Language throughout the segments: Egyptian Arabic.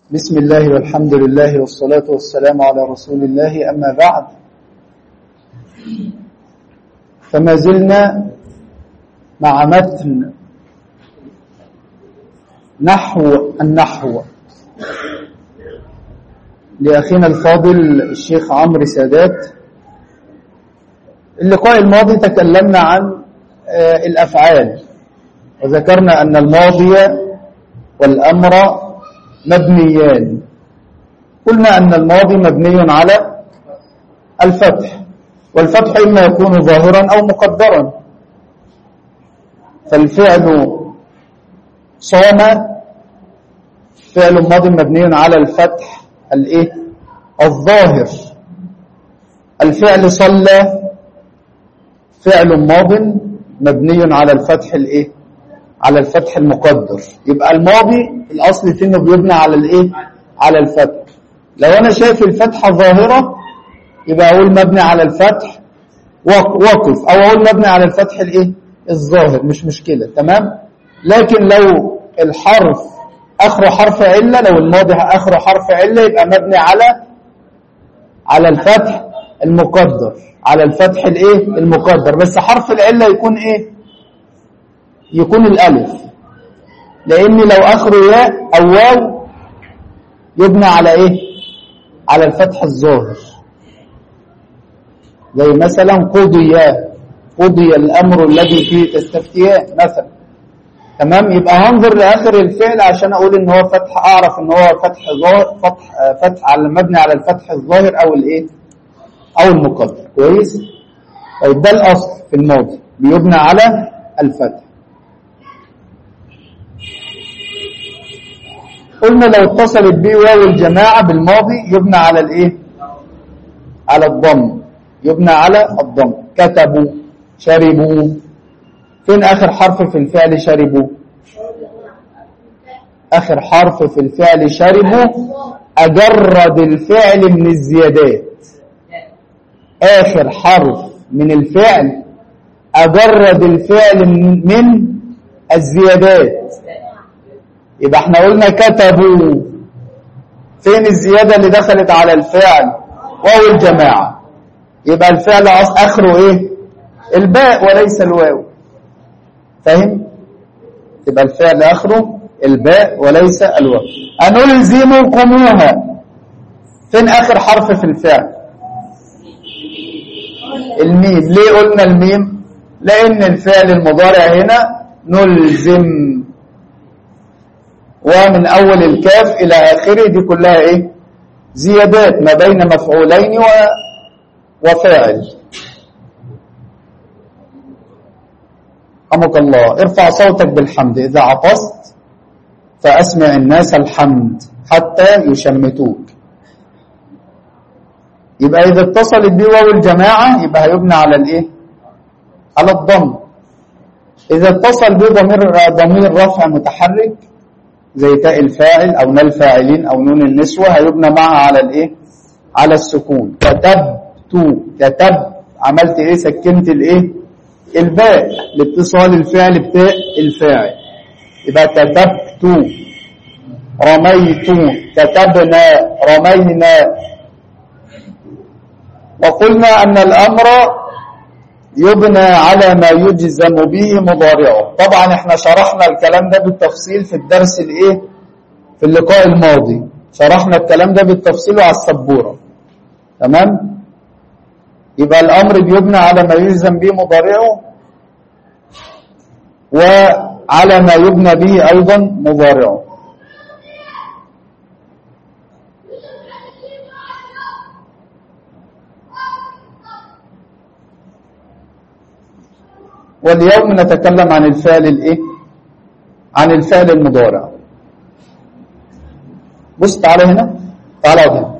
بسم الله والحمد لله والصلاة والسلام على رسول الله أما بعد فما زلنا مع متن نحو النحو لأخينا الفاضل الشيخ عمرو سادات اللقاء الماضي تكلمنا عن الأفعال وذكرنا أن الماضي والأمر مبنيان قلنا أن الماضي مبني على الفتح والفتح إما يكون ظاهرا أو مقدرا فالفعل صام فعل ماضي مبني على الفتح الايه الظاهر الفعل صلى فعل ماض مبني على الفتح الايه على الفتح المقدر يبقى الماضي الاصل فيه انه بيبنى على الايه على الفتح لو انا شايف الفتحه ظاهره يبقى اقول مبني على الفتح وقف او اقول مبني على الفتح الايه الظاهر مش مشكله تمام لكن لو الحرف اخره حرف عله لو الماضي اخره حرف عله يبقى مبني على على الفتح المقدر على الفتح الايه المقدر بس حرف العله يكون ايه يكون الالف لان لو اخره ياء او واو يبنى على ايه على الفتح الظاهر زي مثلا قضي قضي الامر الذي فيه تستفتيان مثلا تمام يبقى هنظر لاخر الفعل عشان اقول ان هو فتح اعرف ان هو فتح ظاهر فتح فتح على مبني على الفتح الظاهر او الايه او المقدر كويس طيب ده الاصل في الماضي بيبنى على الفتح قلنا لو اتصلت به واو الجماعه بالماضي يبنى على الايه على الضم يبنى على الضم كتبوا شربوا فين آخر حرف في الفعل شربوا آخر حرف في الفعل شربوا أجرد الفعل من الزيادات آخر حرف من الفعل أجرد الفعل من الزيادات يبقى احنا قلنا كتبوا فين الزيادة اللي دخلت على الفعل واو الجماعة يبقى الفعل آخره ايه الباء وليس الواو فاهم يبقى الفعل اخره الباء وليس الواو انلزمكموها فين اخر حرف في الفعل الميم ليه قلنا الميم لان الفعل المضارع هنا نلزم ومن اول الكاف الى اخره دي كلها ايه زيادات ما بين مفعولين و... وفاعل رحمك الله ارفع صوتك بالحمد إذا عطست فأسمع الناس الحمد حتى يشمتوك يبقى إذا اتصلت به واو الجماعة يبقى هيبنى على الإيه على الضم إذا اتصل به ضمير ضمير رفع متحرك زي تاء الفاعل أو نال الفاعلين أو نون النسوة هيبنى معها على الإيه على السكون كتبت كتب عملت إيه سكنت الإيه الباء لاتصال الفعل بتاء الفاعل يبقى كتبت رميت كتبنا رمينا وقلنا أن الأمر يبنى على ما يجزم به مضارعه طبعا احنا شرحنا الكلام ده بالتفصيل في الدرس الايه في اللقاء الماضي شرحنا الكلام ده بالتفصيل على السبورة تمام يبقى الأمر بيبنى على ما يجزم به مضارعه وعلى ما يبنى به أيضا مضارعه واليوم نتكلم عن الفعل الايه عن الفعل المضارع بص تعالى هنا تعالى هنا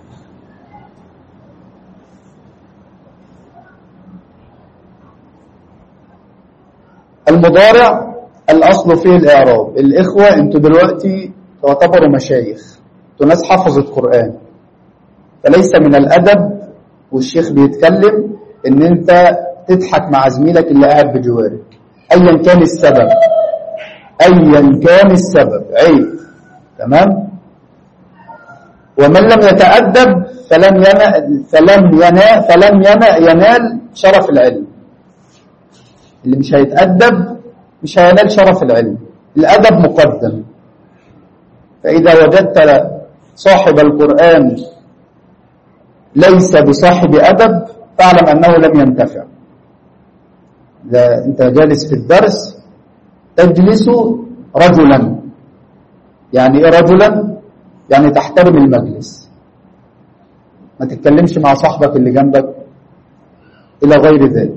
المضارع الأصل فيه الإعراب الإخوة أنتوا دلوقتي تعتبروا مشايخ أنتوا ناس حفظت قرآن فليس من الأدب والشيخ بيتكلم أن أنت تضحك مع زميلك اللي قاعد بجوارك أيا كان السبب أيا كان السبب عيب تمام ومن لم يتأدب فلم ينال فلم ينال فلم ينال, ينال شرف العلم اللي مش هيتأدب مش هينال شرف العلم الأدب مقدم فإذا وجدت صاحب القرآن ليس بصاحب أدب فاعلم أنه لم ينتفع إذا أنت جالس في الدرس تجلس رجلا يعني إيه رجلا يعني تحترم المجلس ما تتكلمش مع صاحبك اللي جنبك إلى غير ذلك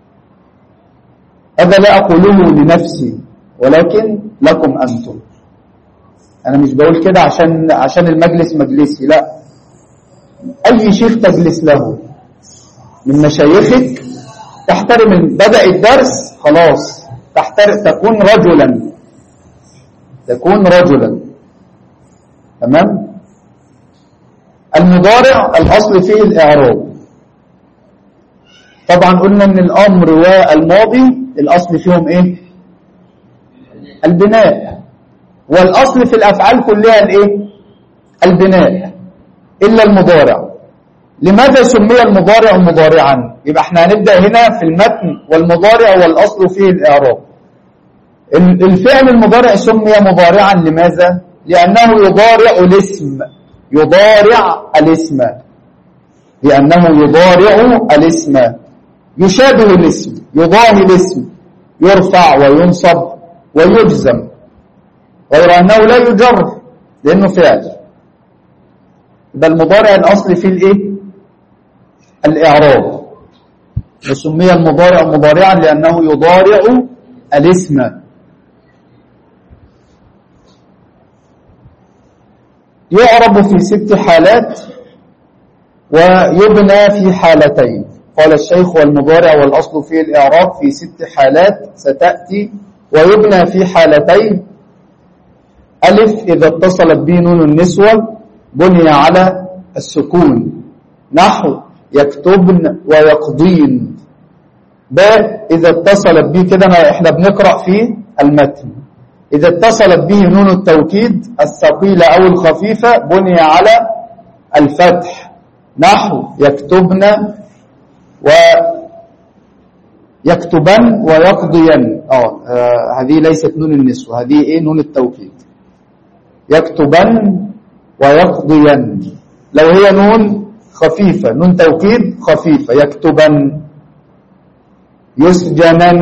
هذا لا أقوله لنفسي ولكن لكم أنتم أنا مش بقول كده عشان عشان المجلس مجلسي لا أي شيخ تجلس له من مشايخك تحترم بدأ الدرس خلاص تحترم تكون رجلا تكون رجلا تمام المضارع الأصل فيه الإعراب طبعا قلنا ان الأمر والماضي الأصل فيهم إيه البناء والأصل في الأفعال كلها الإيه البناء إلا المضارع لماذا سمي المضارع مضارعا يبقى احنا هنبدأ هنا في المتن والمضارع والأصل فيه الإعراب الفعل المضارع سمي مضارعا لماذا لأنه يضارع الاسم يضارع الاسم لأنه يضارع الاسم يشابه الاسم يضاهي الاسم يرفع وينصب ويجزم غير أنه لا يجر لأنه فعل يبقى المضارع الأصل فيه الإيه؟ الإعراب وسمي المضارع مضارعا لأنه يضارع الاسم يعرب في ست حالات ويبنى في حالتين قال الشيخ والمضارع والأصل فيه الإعراب في ست حالات ستأتي ويبنى في حالتين ألف إذا اتصلت به نون النسوة بني على السكون نحو يكتبن ويقضين باء إذا اتصلت به كده احنا بنقرأ في المتن إذا اتصلت به نون التوكيد الثقيلة أو الخفيفة بني على الفتح نحو يكتبن و يكتبن ويقضين اه هذه ليست نون النسوة هذه ايه نون التوكيد يكتبن ويقضين لو هي نون خفيفة نون توكيد خفيفة يكتبن يسجنن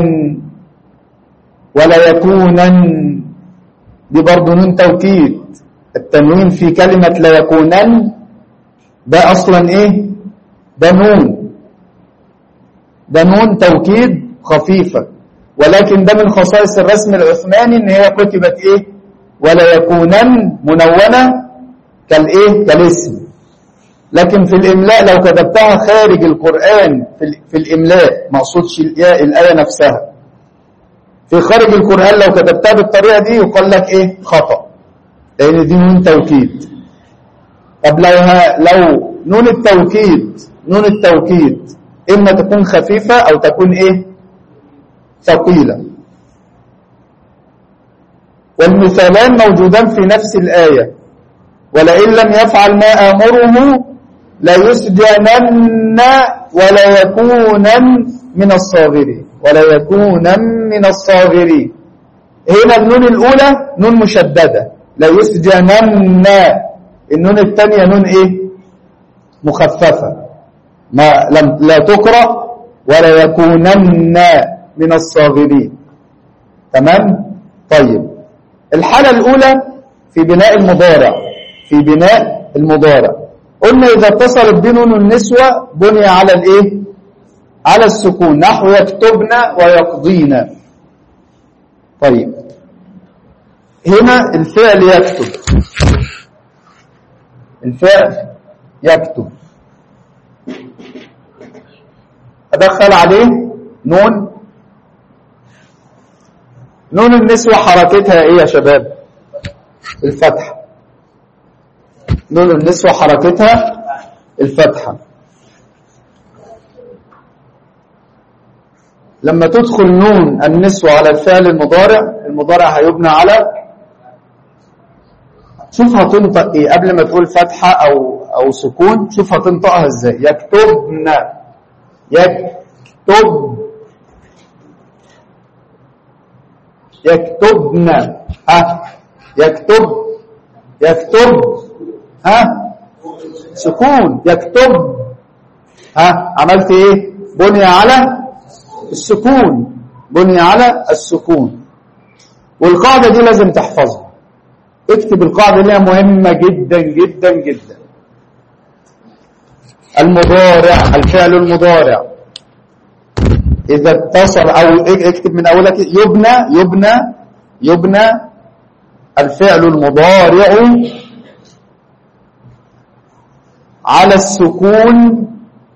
ولا يكونن دي برضه نون توكيد التنوين في كلمة لا يكونن ده أصلا إيه ده نون ده نون توكيد خفيفة ولكن ده من خصائص الرسم العثماني ان هي كتبت ايه ولا يكونن منونة كالايه كالاسم لكن في الاملاء لو كتبتها خارج القرآن في, في الاملاء ما اقصدش الآية نفسها في خارج القرآن لو كتبتها بالطريقة دي يقول لك ايه خطأ لان دي نون توكيد طب لو ها لو نون التوكيد نون التوكيد إما تكون خفيفة أو تكون إيه ثقيلة والمثالان موجودان في نفس الآية ولئن لم يفعل ما آمره ليسجنن ولا يكونن من الصاغرين ولا يكونن من الصاغرين هنا النون الأولى نون مشددة ليسجنن النون الثانية نون إيه مخففة ما لم لا تقرأ ولا يكونن من الصاغرين تمام طيب الحالة الأولى في بناء المضارع في بناء المضارع قلنا إذا اتصلت بنون النسوة بني على الإيه على السكون نحو يكتبن ويقضين طيب هنا الفعل يكتب الفعل يكتب أدخل عليه نون نون النسوة حركتها إيه يا شباب الفتحة نون النسوة حركتها الفتحة لما تدخل نون النسوة على الفعل المضارع المضارع هيبنى على شوف هتنطق ايه قبل ما تقول فتحة او او سكون شوف هتنطقها ازاي يكتبن يكتب يكتبن ها يكتب يكتب ها سكون يكتب ها عملت ايه بني على السكون بني على السكون والقاعدة دي لازم تحفظها اكتب القاعدة دي مهمة جدا جدا جدا المضارع الفعل المضارع إذا اتصل أو اكتب من أولك يبنى يبنى يبنى الفعل المضارع على السكون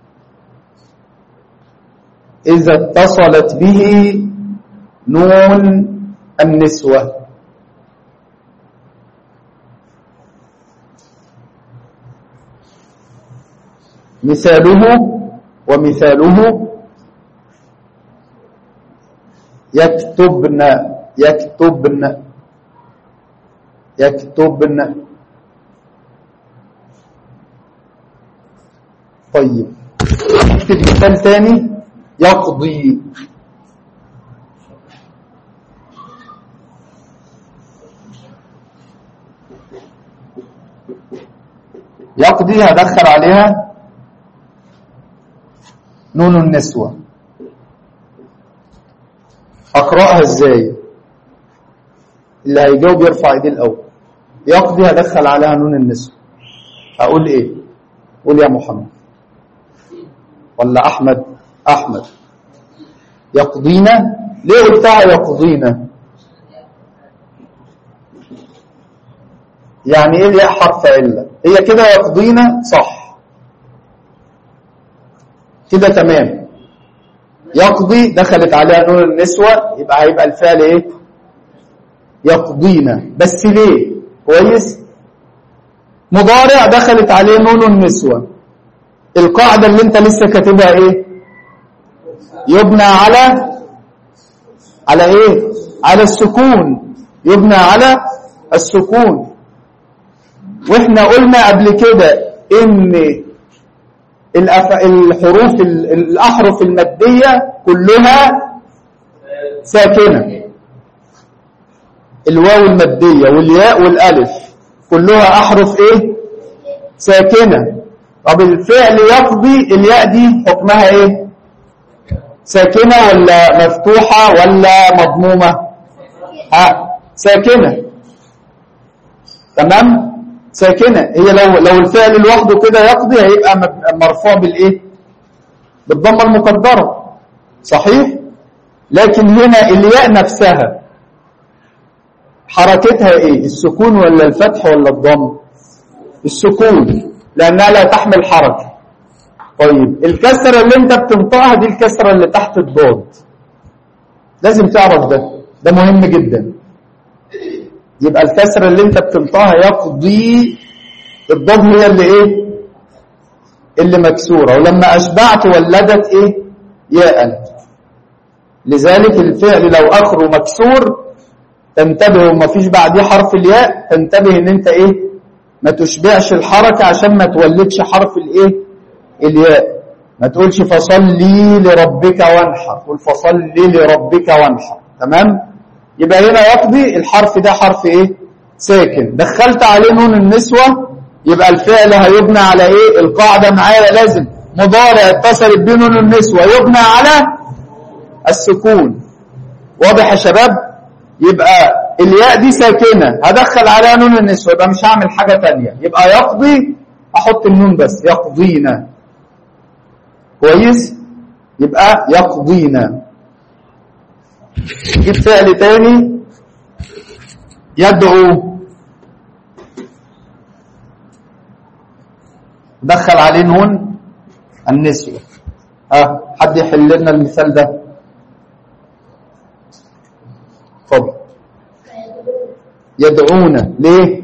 إذا اتصلت به نون النسوة مثاله ومثاله يكتبن يكتبن يكتبن طيب اكتب مثال ثاني يقضي يقضي هدخل عليها نون النسوة أقرأها إزاي اللي هيجاوب يرفع ايديه الأول يقضي هدخل عليها نون النسوة أقول إيه قول يا محمد ولا أحمد أحمد يقضينا ليه قلتها يقضينا يعني ايه الياء حرف علة هي كده يقضينا صح كده تمام يقضي دخلت عليها نون النسوة يبقى هيبقى الفعل ايه يقضينا بس ليه كويس مضارع دخلت عليه نون النسوة القاعدة اللي انت لسه كاتبها ايه يبنى على على ايه على السكون يبنى على السكون واحنا قلنا قبل كده ان الأف... الحروف ال... الاحرف الماديه كلها ساكنه الواو الماديه والياء والالف كلها احرف ايه ساكنه طب الفعل يقضي الياء دي حكمها ايه ساكنه ولا مفتوحه ولا مضمومه ها ساكنه تمام ساكنة هي لو لو الفعل لوحده كده يقضي هيبقى مرفوع بالايه بالضمه المقدره صحيح لكن هنا الياء نفسها حركتها ايه السكون ولا الفتح ولا الضم السكون لانها لا تحمل حركه طيب الكسره اللي انت بتنطقها دي الكسره اللي تحت الضاد لازم تعرف ده ده مهم جدا يبقى الكسرة اللي انت بتنطقها يقضي الضاد هي اللي ايه اللي مكسورة ولما اشبعت ولدت ايه ياء لذلك الفعل لو اخره مكسور تنتبه وما فيش بعديه حرف الياء تنتبه ان انت ايه ما تشبعش الحركة عشان ما تولدش حرف الايه الياء ما تقولش فصلي لربك وانحر قول فصلي لربك وانحر تمام يبقى هنا يقضي الحرف ده حرف ايه ساكن دخلت عليه نون النسوة يبقى الفعل هيبنى على ايه القاعدة معايا لازم مضارع اتصلت بيه نون النسوة يبنى على السكون واضح يا شباب يبقى الياء دي ساكنة هدخل عليها نون النسوة يبقى مش هعمل حاجة تانية يبقى يقضي احط النون بس يقضينا كويس يبقى يقضينا جيب فعل تاني يدعو دخل عليه نون النسوة ها حد يحل لنا المثال ده اتفضل يدعونا ليه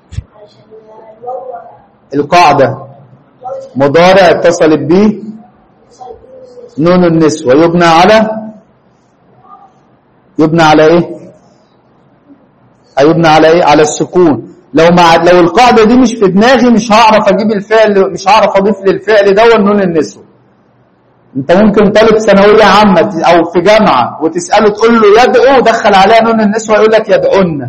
القاعدة مضارع اتصلت به نون النسوة يبنى على يبنى على ايه هيبنى على ايه على السكون لو مع لو القاعدة دي مش في دماغي مش هعرف اجيب الفعل مش هعرف اضيف للفعل ده نون النسوة انت ممكن طالب ثانوية عامة او في جامعة وتسأله تقول له يدعو دخل عليها نون النسوة يقول لك يدعون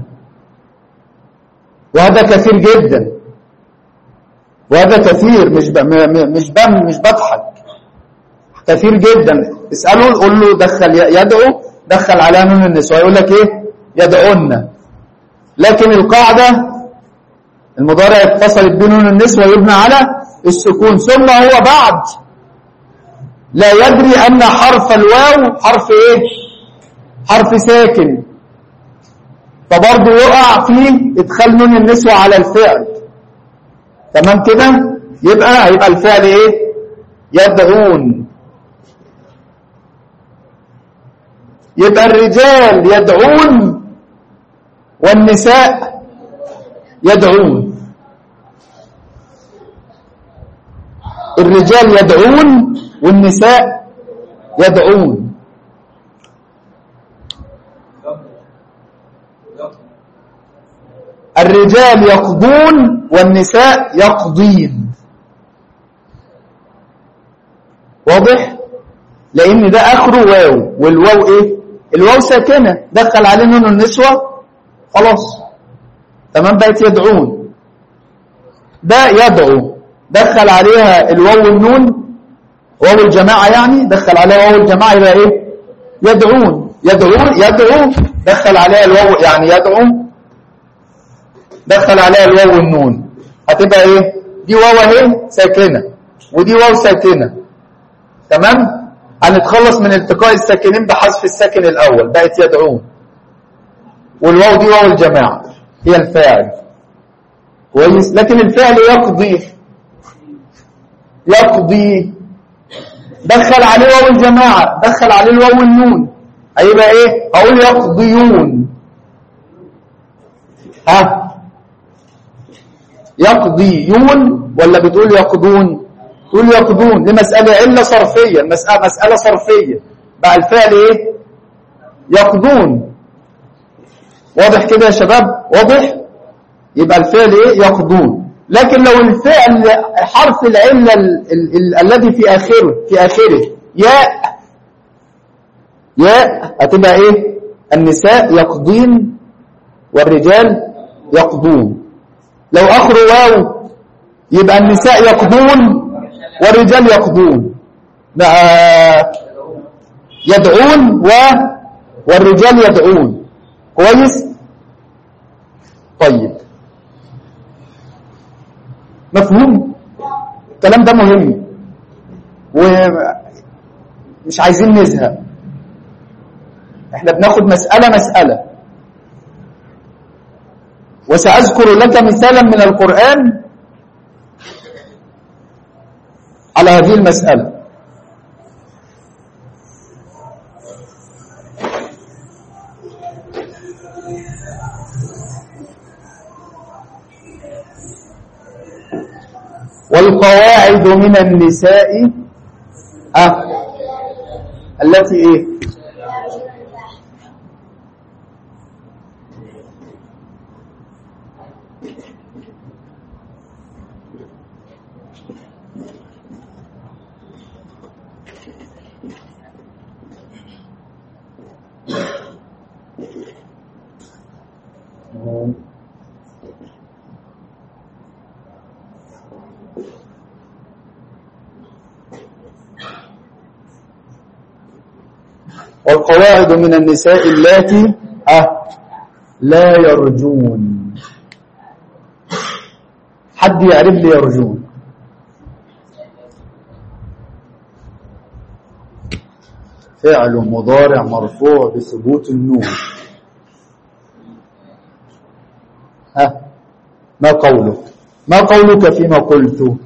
وهذا كثير جدا وهذا كثير مش ب... م- مش بم مش بضحك كثير جدا اسأله قول له دخل ي- يدعو دخل عليها نون النسوة يقول لك ايه يدعون لكن القاعدة المضارع اتصلت بنون النسوة يبنى على السكون ثم هو بعد لا يدري أن حرف الواو حرف إيه حرف ساكن فبرضه يقع في إدخال نون النسوة على الفعل تمام كده يبقى هيبقى الفعل إيه يدعون يبقى الرجال يدعون والنساء يدعون الرجال يدعون والنساء يدعون الرجال يقضون والنساء يقضين واضح لان ده اخره واو والواو ايه الواو ساكنه دخل عليه نون النسوه خلاص تمام بقت يدعون ده يدعو دخل عليها الواو والنون واو الجماعة يعني دخل عليها واو الجماعة يبقى ايه يدعون يدعون يدعو دخل عليها الواو يعني يدعو دخل عليها الواو والنون هتبقى ايه دي واو اهي ساكنة ودي واو ساكنة تمام هنتخلص من التقاء الساكنين بحذف الساكن الاول بقت يدعون والواو دي واو الجماعة هي الفاعل كويس لكن الفعل يقضي يقضي دخل عليه واو الجماعة دخل عليه الواو والنون هيبقى ايه اقول يقضيون ها يقضيون ولا بتقول يقضون تقول يقضون دي مسألة علة صرفية مسألة, مسألة صرفية بقى الفعل ايه يقضون واضح كده يا شباب واضح يبقى الفعل ايه يقضون لكن لو الفعل حرف العلة ال- ال- ال- الذي في آخره في آخره ياء ياء هتبقى ايه النساء يقضين والرجال يقضون لو آخره واو يبقى النساء يقضون والرجال يقضون بقى يدعون و والرجال يدعون كويس طيب مفهوم الكلام ده مهم ومش عايزين نزهق احنا بناخد مسألة مسألة وسأذكر لك مثالا من القرآن على هذه المسألة والقواعد من النساء أه التي ايه والقواعد من النساء اللاتي أه لا يرجون حد يعرف لي يرجون فعل مضارع مرفوع بثبوت النون ها ما قولك ما قولك فيما قلت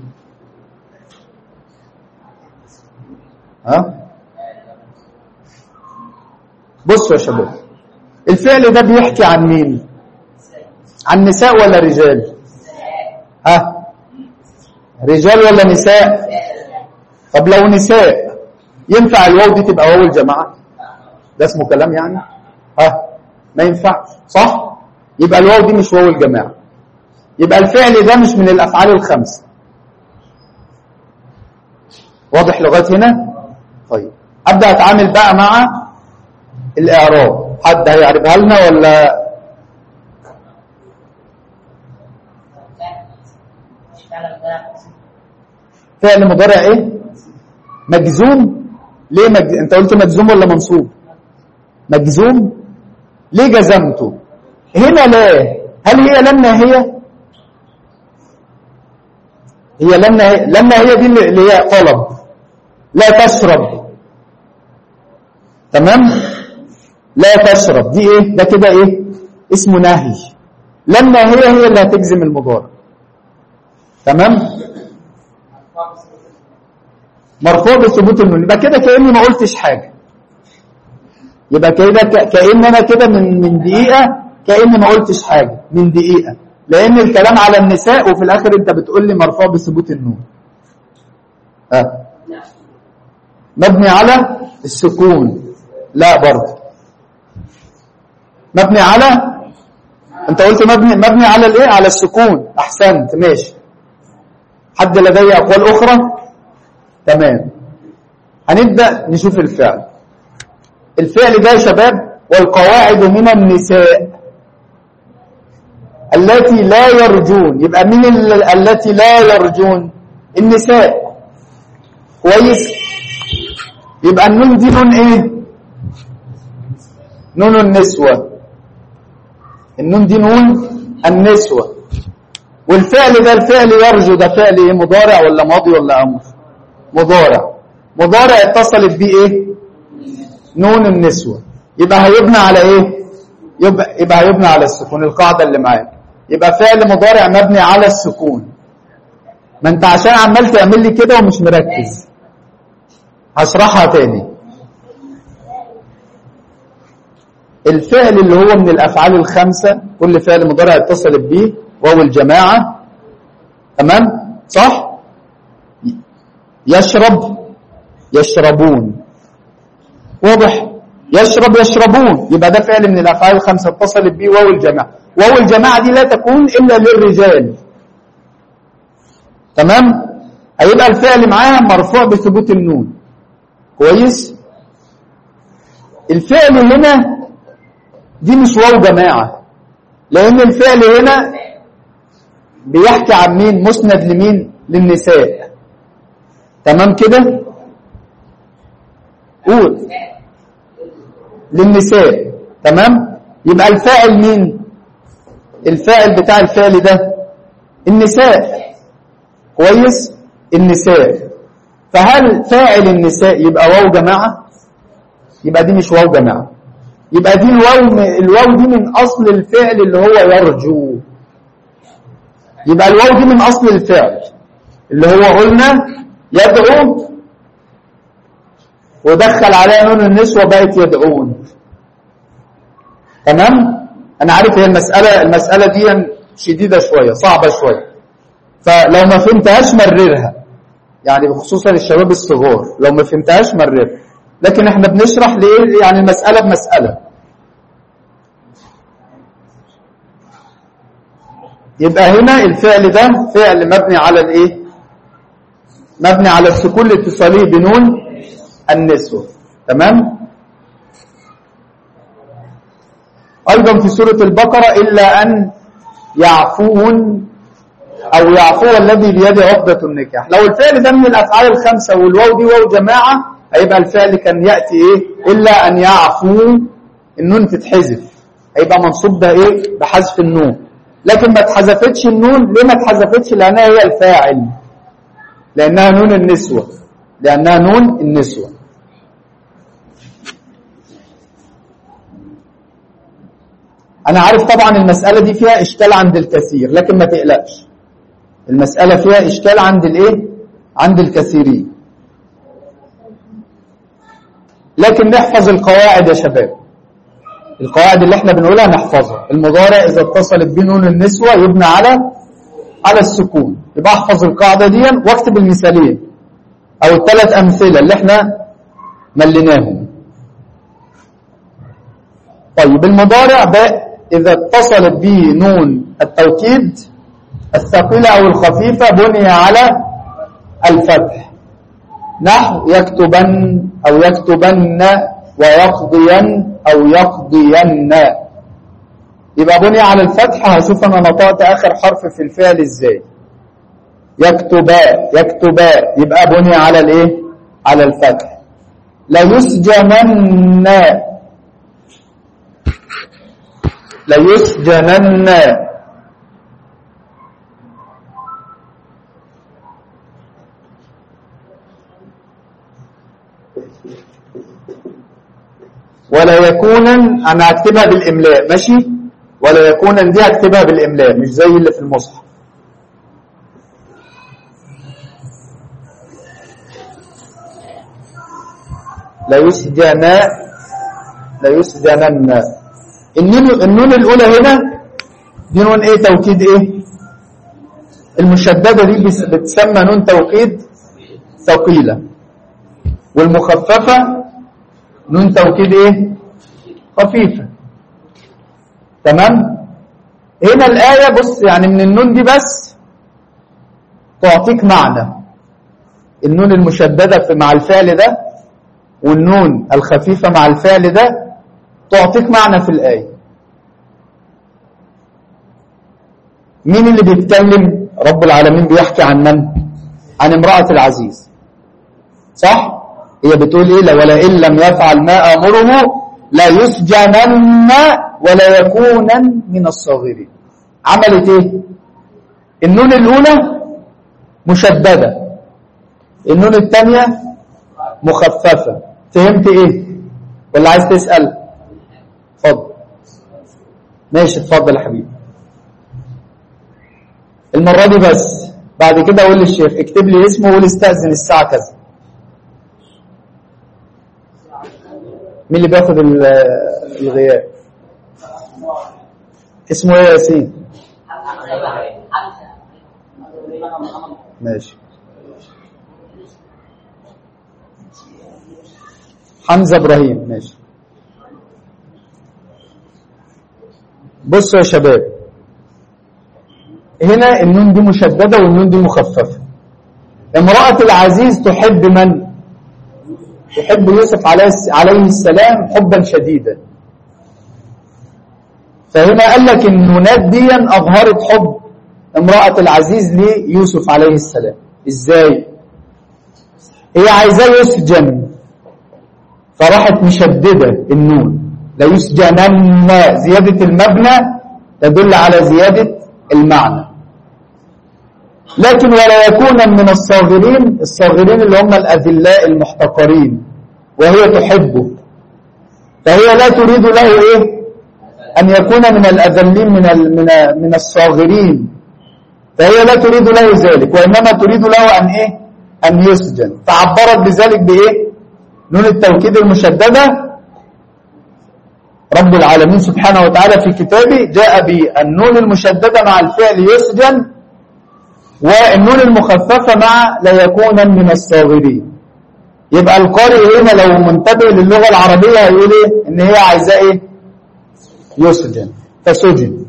ها بصوا يا شباب الفعل ده بيحكي عن مين عن نساء ولا رجال ها رجال ولا نساء طب لو نساء ينفع الواو دي تبقى واو الجماعة ده اسمه كلام يعني ها ما ينفعش صح يبقى الواو دي مش واو الجماعة يبقى الفعل ده مش من الأفعال الخمسة واضح لغاية هنا طيب أبدأ أتعامل بقى مع الإعراب حد هيعربها لنا ولا فعل مضارع ايه مجزوم ليه مج... انت قلت مجزوم ولا منصوب مجزوم ليه جزمته هنا لا هل هي لما هي هي لما هي لما هي دي اللي هي طلب لا تشرب تمام لا تشرب دي ايه ده كده ايه اسمه نهي لما هي هي اللي هتجزم المضارع تمام مرفوع بثبوت النون يبقى كده كاني ما قلتش حاجه يبقى كده ك- كان انا كده من من دقيقه كاني ما قلتش حاجه من دقيقه لان الكلام على النساء وفي الاخر انت بتقول لي مرفوع بثبوت النون اه مبني على السكون لا برضه مبني على انت قلت مبني مبني على الايه على السكون احسنت ماشي حد لدي اقوال اخرى تمام هنبدا نشوف الفعل الفعل ده يا شباب والقواعد من النساء التي لا يرجون يبقى مين ال- التي لا يرجون النساء كويس يبقى النون دي نون ايه نون النسوة النون دي نون النسوة والفعل ده الفعل يرجو ده فعل ايه مضارع ولا ماضي ولا امر مضارع مضارع اتصلت بيه ايه نون النسوة يبقى هيبنى على ايه يبقى, يبقى هيبنى على السكون القاعدة اللي معاك يبقى فعل مضارع مبني على السكون ما انت عشان عمال تعمل لي كده ومش مركز هشرحها تاني الفعل اللي هو من الافعال الخمسة كل فعل مضارع اتصلت بيه واو الجماعة تمام صح يشرب يشربون واضح يشرب يشربون يبقى ده فعل من الافعال الخمسه اتصلت به واو الجماعه واو الجماعه دي لا تكون الا للرجال تمام هيبقى الفعل معاها مرفوع بثبوت النون كويس الفعل هنا دي مش واو جماعه لان الفعل هنا بيحكي عن مين مسند لمين للنساء تمام كده قول للنساء تمام يبقى الفاعل مين الفاعل بتاع الفعل ده النساء كويس النساء فهل فاعل النساء يبقى واو جماعة يبقى دي مش واو جماعة يبقى دي الواو الواو دي من اصل الفعل اللي هو يرجو يبقى الواو دي من اصل الفعل اللي هو قلنا يدعو ودخل عليها نون النسوة بقت يدعون تمام انا عارف هي المسألة المسألة دي شديدة شوية صعبة شوية فلو ما فهمتهاش مررها يعني خصوصا الشباب الصغار لو ما فهمتهاش مررها لكن احنا بنشرح ليه يعني المسألة بمسألة يبقى هنا الفعل ده فعل مبني على الايه مبني على السكون الاتصالي بنون النسوة تمام أيضا في سورة البقرة إلا أن يعفون أو يعفو الذي بيده عقدة النكاح لو الفعل ده من الأفعال الخمسة والواو دي واو جماعة هيبقى الفعل كان يأتي إيه إلا أن يعفو النون تتحذف هيبقى منصوب ده إيه بحذف النون لكن ما اتحذفتش النون ليه ما اتحذفتش لأنها هي الفاعل لأنها نون النسوة لأنها نون النسوة أنا عارف طبعا المسألة دي فيها إشكال عند الكثير لكن ما تقلقش المسألة فيها إشكال عند الإيه؟ عند الكثيرين لكن نحفظ القواعد يا شباب القواعد اللي احنا بنقولها نحفظها المضارع إذا اتصلت بنون النسوة يبنى على على السكون يبقى احفظ القاعدة دي واكتب المثالين أو الثلاث أمثلة اللي احنا مليناهم طيب المضارع باء إذا اتصلت به نون التوكيد الثقيلة أو الخفيفة بني على الفتح نحو يكتبن أو يكتبن ويقضين أو يقضين يبقى بني على الفتح هشوف أنا نطقت آخر حرف في الفعل إزاي يكتبا يكتبا يبقى بني على الإيه على الفتح ليسجنن ليسجنن ولا يكونا انا هكتبها بالاملاء ماشي ولا يكونا دي هكتبها بالاملاء مش زي اللي في المصحف لا يسجن لا يسجنن النون النون الاولى هنا دي نون ايه توكيد ايه المشدده دي بس- بتسمى نون توكيد ثقيله والمخففه نون توكيد ايه خفيفة تمام هنا الآية بص يعني من النون دي بس تعطيك معنى النون المشددة في مع الفعل ده والنون الخفيفة مع الفعل ده تعطيك معنى في الآية مين اللي بيتكلم رب العالمين بيحكي عن من عن امرأة العزيز صح هي بتقول ايه ولئن لم يفعل ما امره لا يسجنن ولا يكونن من الصاغرين عملت ايه النون الاولى مشدده النون الثانيه مخففه فهمت ايه ولا عايز تسال اتفضل ماشي اتفضل يا حبيبي المره دي بس بعد كده اقول للشيخ اكتب لي اسمه وقول استاذن الساعه كذا مين اللي بياخد ال- الغياب اسمه ايه يا ياسين ماشي حمزة ابراهيم ماشي بصوا يا شباب هنا النون دي مشددة والنون دي مخففة امرأة العزيز تحب من يحب يوسف عليه عليه السلام حبا شديدا فهنا قال لك النونات دي أظهرت حب امرأة العزيز ليوسف عليه السلام ازاي هي عايزاه يسجن فراحت مشددة النون لا يسجنن زيادة المبنى تدل على زيادة المعنى لكن ولا يكون من الصاغرين الصاغرين اللي هم الأذلاء المحتقرين وهي تحبه فهي لا تريد له إيه أن يكون من الأذلين من ال- من من الصاغرين فهي لا تريد له ذلك وإنما تريد له أن إيه أن يسجن فعبرت بذلك بإيه نون التوكيد المشددة رب العالمين سبحانه وتعالى في كتابه جاء بالنون المشددة مع الفعل يسجن والنون المخففة مع لا يكون من الصاغرين يبقى القارئ هنا لو منتبه للغة العربية هيقول ايه ان هي عايزاه ايه يسجن فسجن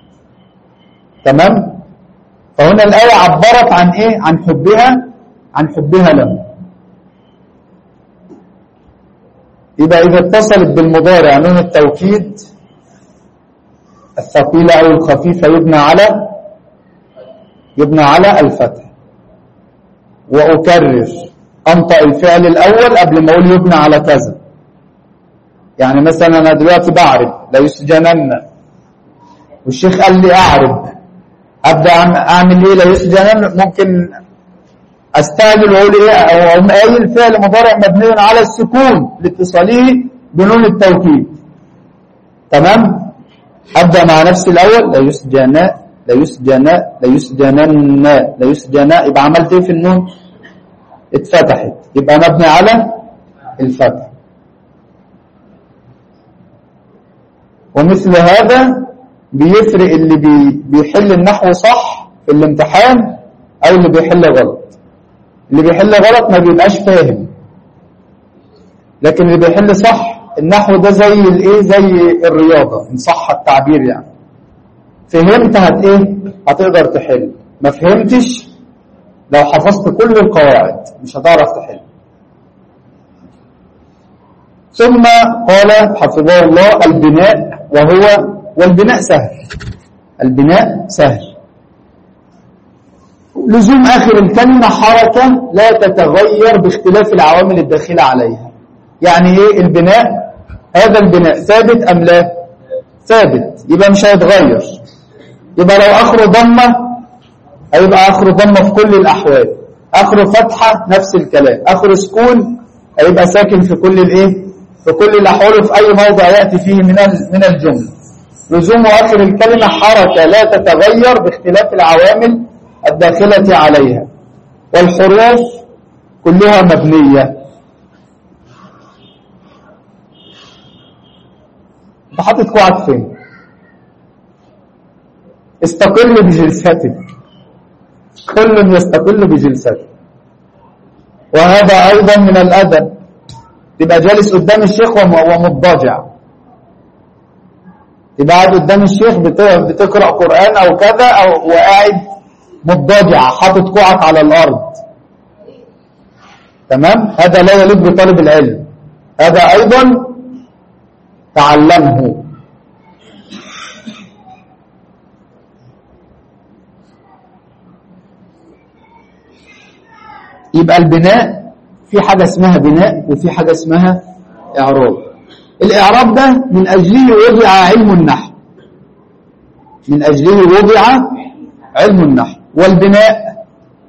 تمام فهنا الآية عبرت عن ايه عن حبها عن حبها له يبقى إذا اتصلت بالمضارع نون التوكيد الثقيلة أو الخفيفة يبنى على يبنى على الفتح وأكرر أنطق الفعل الأول قبل ما أقول يبنى على كذا يعني مثلا أنا دلوقتي بعرب لا يسجنن والشيخ قال لي أعرب أبدأ أعم- أعمل إيه لا يسجنن ممكن أستعجل وأقول إيه أو أقوم قايل فعل مضارع مبني على السكون لاتصاله بنون التوكيد تمام أبدأ مع نفسي الأول لا يسجن لا يسجن لا يسجنن لا يسجن يبقى عملت إيه في النون اتفتحت يبقى مبني على الفتح ومثل هذا بيفرق اللي بي بيحل النحو صح في الامتحان أو اللي بيحل غلط اللي بيحل غلط ما بيبقاش فاهم لكن اللي بيحل صح النحو ده زي الايه زي الرياضة ان صح التعبير يعني فهمت هت ايه هتقدر تحل ما فهمتش لو حفظت كل القواعد مش هتعرف تحل ثم قال حفظه الله البناء وهو والبناء سهل البناء سهل لزوم آخر الكلمة حركة لا تتغير باختلاف العوامل الداخلة عليها يعني ايه البناء هذا البناء ثابت أم لا ثابت يبقى مش هيتغير يبقى لو آخره ضمة هيبقى آخره ضمة في كل الأحوال آخره فتحة نفس الكلام آخره سكون هيبقى ساكن في كل الايه في كل الأحوال وفي أي موضع يأتي فيه من من الجملة لزوم آخر الكلمة حركة لا تتغير باختلاف العوامل الداخلة عليها والحروف كلها مبنية انت حاطط كوعك فين استقل بجلستك كل يستقل بجلسته وهذا أيضا من الأدب تبقى جالس قدام الشيخ ومضطجع تبقى قاعد قدام الشيخ بتقرأ قرآن أو كذا أو وقاعد مضطجع حاطط كوعك على الأرض تمام هذا لا يليق بطالب العلم هذا أيضا تعلمه يبقى البناء في حاجة اسمها بناء وفي حاجة اسمها إعراب الإعراب ده من أجله وضع علم النحو من أجله وضع علم النحو والبناء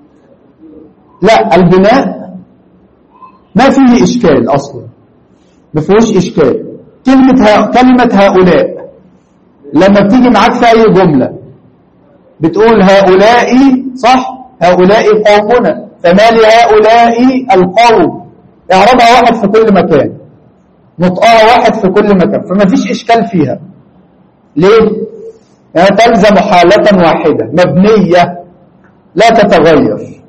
لا البناء ما فيه إشكال أصلا ما فيهوش إشكال كلمة, ها كلمة هؤلاء لما بتيجي معاك في أي جملة بتقول هؤلاء صح هؤلاء قومنا فما لهؤلاء القوم اعربها واحد في كل مكان نطقها واحد في كل مكان فما فيش إشكال فيها ليه؟ يعني تلزم حالة واحدة مبنية لا تتغير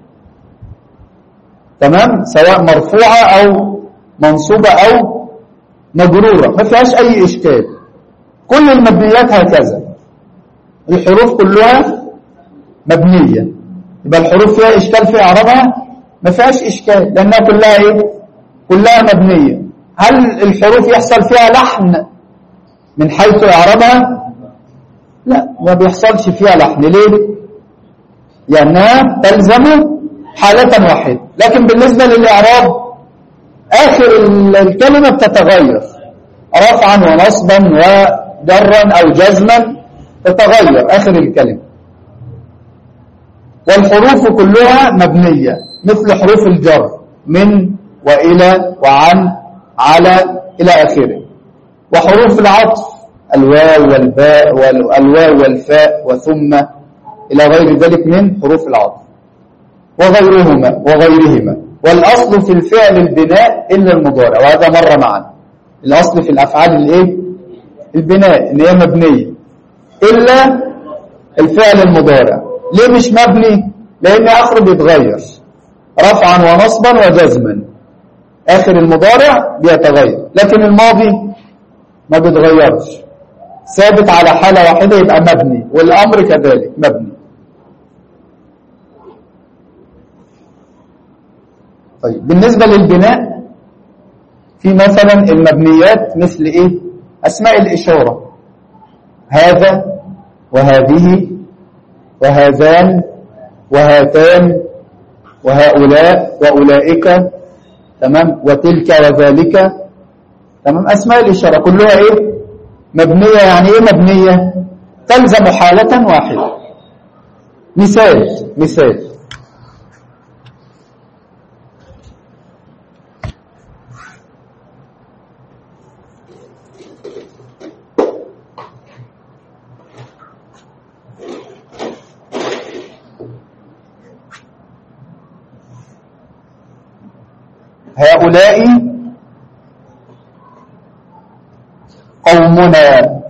تمام سواء مرفوعة أو منصوبة أو مجرورة ما فيهاش أي إشكال كل المبنيات هكذا الحروف كلها مبنية يبقى الحروف فيها إشكال في إعرابها ما فيهاش إشكال لأنها كلها إيه كلها مبنية هل الحروف يحصل فيها لحن من حيث إعرابها لا ما بيحصلش فيها لحن ليه لأنها تلزم حالة واحدة لكن بالنسبة للإعراب آخر الكلمة بتتغير رفعا ونصبا وجرا أو جزما تتغير آخر الكلمة والحروف كلها مبنية مثل حروف الجر من وإلى وعن على إلى آخره وحروف العطف الواو والباء والواو والفاء وثم إلى غير ذلك من حروف العطف وغيرهما وغيرهما والأصل في الفعل البناء إلا المضارع وهذا مر معنا الأصل في الأفعال الإيه؟ البناء إن هي مبنية إلا الفعل المضارع ليه مش مبني؟ لأن آخره بيتغير رفعا ونصبا وجزما آخر المضارع بيتغير لكن الماضي ما بيتغيرش ثابت على حالة واحدة يبقى مبني والأمر كذلك مبني طيب بالنسبة للبناء في مثلا المبنيات مثل ايه اسماء الاشارة هذا وهذه وهذان وهاتان وهؤلاء واولئك تمام وتلك وذلك تمام اسماء الاشارة كلها ايه مبنية يعني ايه مبنية تلزم حالة واحدة مثال مثال هؤلاء قومنا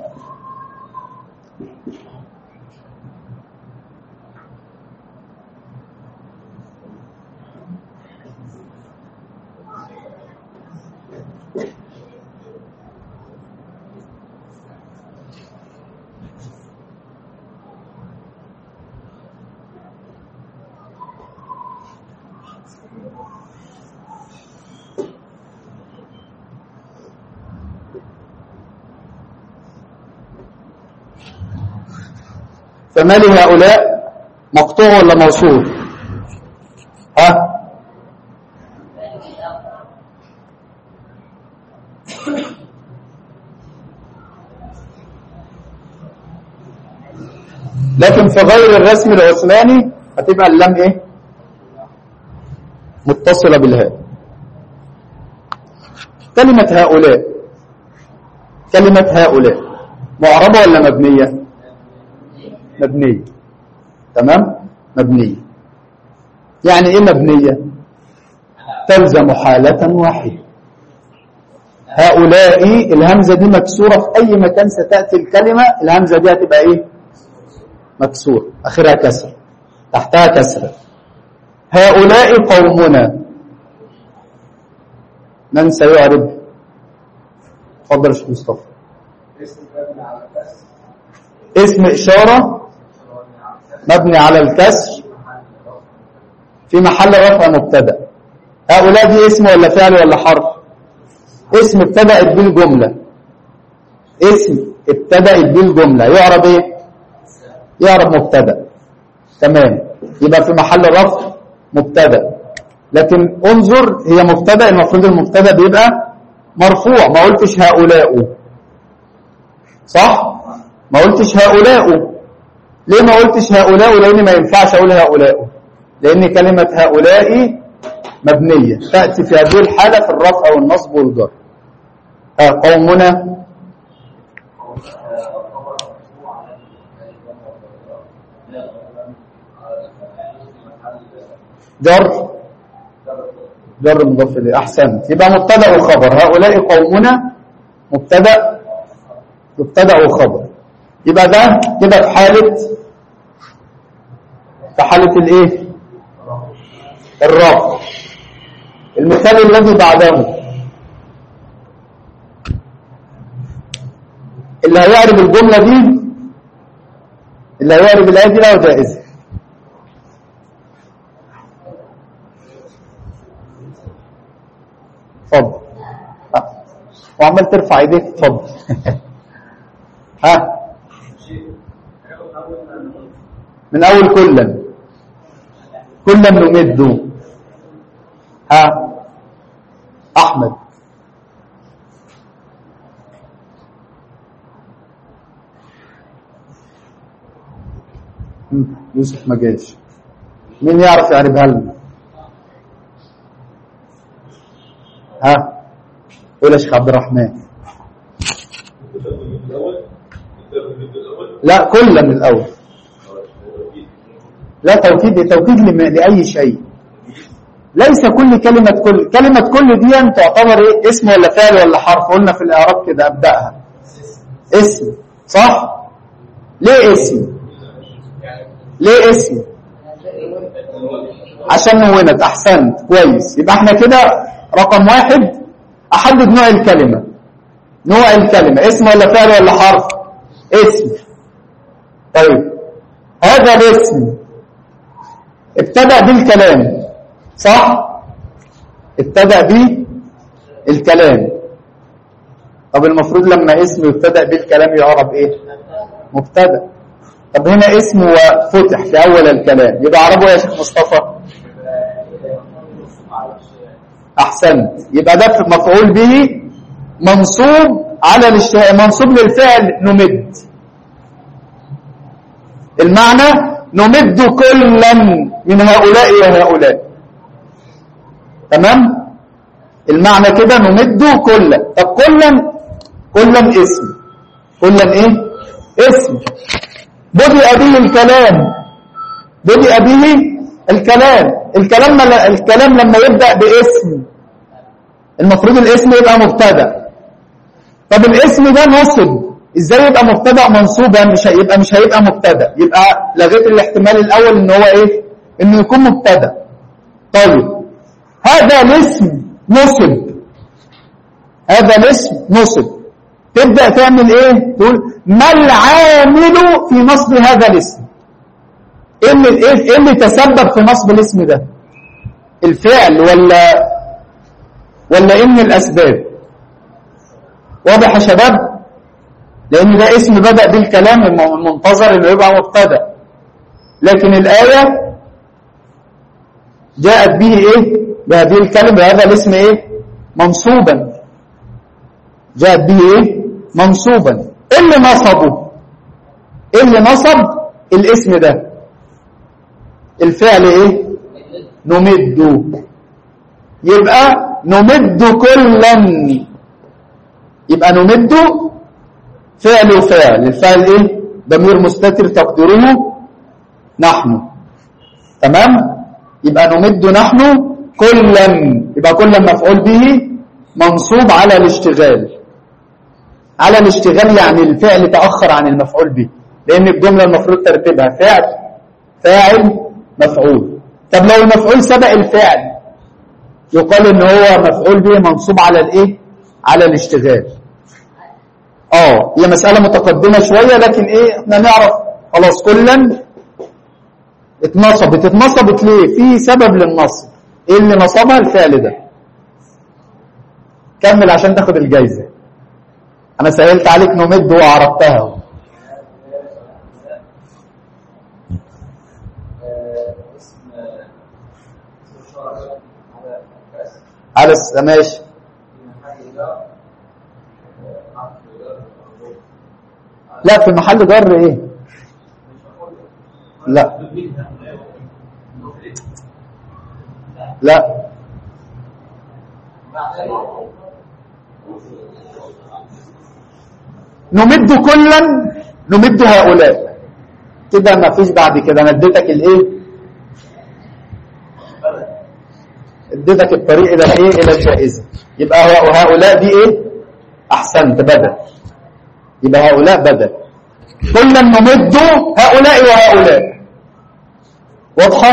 فمالي هؤلاء مقطوع ولا موصول ها لكن في غير الرسم العثماني هتبقى اللام ايه متصلة بالهاء كلمة هؤلاء كلمة هؤلاء معربة ولا مبنية مبنية تمام مبنية يعني ايه مبنية تلزم حالة واحدة هؤلاء الهمزة دي مكسورة في أي مكان ستأتي الكلمة الهمزة دي هتبقى ايه مكسور آخرها كسر تحتها كسر هؤلاء قومنا من سيعرب اتفضل يا شيخ مصطفى اسم إشارة مبني على الكسر في محل رفع مبتدا هؤلاء دي اسم ولا فعل ولا حرف اسم ابتدأت به الجملة اسم ابتدأت به الجملة يعرب ايه يعرب مبتدا تمام يبقى في محل رفع مبتدا لكن انظر هي مبتدا المفروض المبتدا بيبقى مرفوع ما قلتش هؤلاء صح ما قلتش هؤلاء ليه ما قلتش هؤلاء لان ما ينفعش اقول هؤلاء لان كلمه هؤلاء مبنيه تاتي في هذه الحاله في الرفع والنصب والجر آه قومنا جر جر مضاف اليه احسنت يبقى مبتدا وخبر هؤلاء قومنا مبتدا مبتدا وخبر يبقى ده كده في حاله في حاله الايه الرفع المثال الذي بعده اللي هيعرف الجمله دي اللي هيعرف الايه دي له جائزه اتفضل وعمال ترفع ايديك اتفضل ها من اول كلا كلا نمد ها احمد يوسف ما جاش مين يعرف يعرفها لنا ها قول يا شيخ عبد الرحمن لا كل من الاول لا توكيد توكيد لاي شيء ليس كل كلمة كل كلمة كل دي تعتبر ايه اسم ولا فعل ولا حرف قلنا في الاعراب كده ابدأها اسم صح ليه اسم ليه اسم عشان نونت احسنت كويس يبقى احنا كده رقم واحد احدد نوع الكلمة نوع الكلمة اسم ولا فعل ولا حرف اسم طيب هذا الاسم ابتدأ بالكلام صح ابتدأ به الكلام طب المفروض لما اسم يبتدأ بالكلام يعرب ايه مبتدأ طب هنا اسم وفتح في اول الكلام يبقى عربه يا شيخ مصطفى احسنت يبقى ده مفعول به منصوب على الاشتهاء منصوب للفعل نمد المعنى نمد كلا من هؤلاء وهؤلاء تمام المعنى كده نمد كلا طب كلا كلا اسم كلا ايه اسم بدأ به الكلام بدأ به الكلام الكلام الكلام لما يبدأ باسم المفروض الاسم يبقى مبتدا طب الاسم ده نصب ازاي يبقى مبتدا منصوبا مش هيبقى مش هيبقى مبتدا يبقى لغيت الاحتمال الاول ان هو ايه انه يكون مبتدا طيب هذا الاسم نصب هذا الاسم نصب تبدا تعمل ايه تقول ما العامل في نصب هذا الاسم ايه اللي ايه اللي تسبب في نصب الاسم ده الفعل ولا ولا ايه من الاسباب واضح يا شباب لان ده اسم بدا بالكلام المنتظر انه يبقى مبتدا لكن الآية جاءت به إيه بهذه الكلمة بهذا الاسم إيه منصوبا جاءت به إيه منصوبا إيه اللي نصبه إيه اللي نصب الاسم ده الفعل إيه نمد يبقى نمد كلا يبقى نمد فعل وفعل الفعل ايه ضمير مستتر تقديره نحن تمام يبقى نمد نحن كلا يبقى كلا مفعول به منصوب على الاشتغال على الاشتغال يعني الفعل تأخر عن المفعول به لأن الجملة المفروض ترتيبها فعل فاعل مفعول طب لو المفعول سبق الفعل يقال ان هو مفعول به منصوب على الايه على الاشتغال اه هي مسألة متقدمة شوية لكن ايه احنا نعرف خلاص كلا اتنصبت اتنصبت ليه في سبب للنصب ايه اللي نصبها الفعل ده كمل عشان تاخد الجايزة انا سألت عليك نمد وعرفتها على الس- ماشي لا في محل جر ايه لا لا نمد كلا نمد هؤلاء كده ما فيش بعد كده انا اديتك الايه اديتك الطريق الى الايه الى الجائزه يبقى هؤ- هؤلاء دي ايه احسنت بدل يبقى هؤلاء بدل كلا نمد هؤلاء وهؤلاء واضحه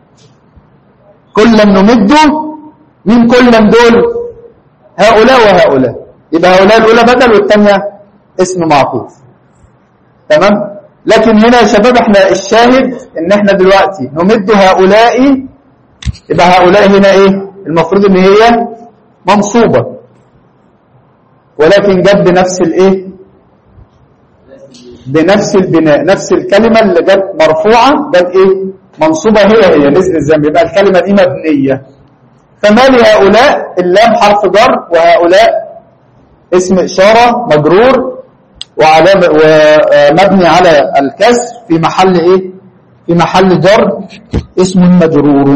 كلا نمد من كلا دول هؤلاء وهؤلاء يبقى هؤلاء الاولى بدل والثانيه اسم معطوف تمام لكن هنا يا شباب احنا الشاهد ان احنا دلوقتي نمد هؤلاء يبقى هؤلاء هنا ايه المفروض ان هي منصوبة ولكن جت بنفس الايه بنفس البناء نفس الكلمة اللي جت مرفوعة جت ايه منصوبة هي هي نزل الذنب يبقى الكلمة دي مبنية فما لهؤلاء اللام حرف جر وهؤلاء اسم إشارة مجرور وعلامة ومبني على الكسر في محل ايه في محل جر اسم مجرور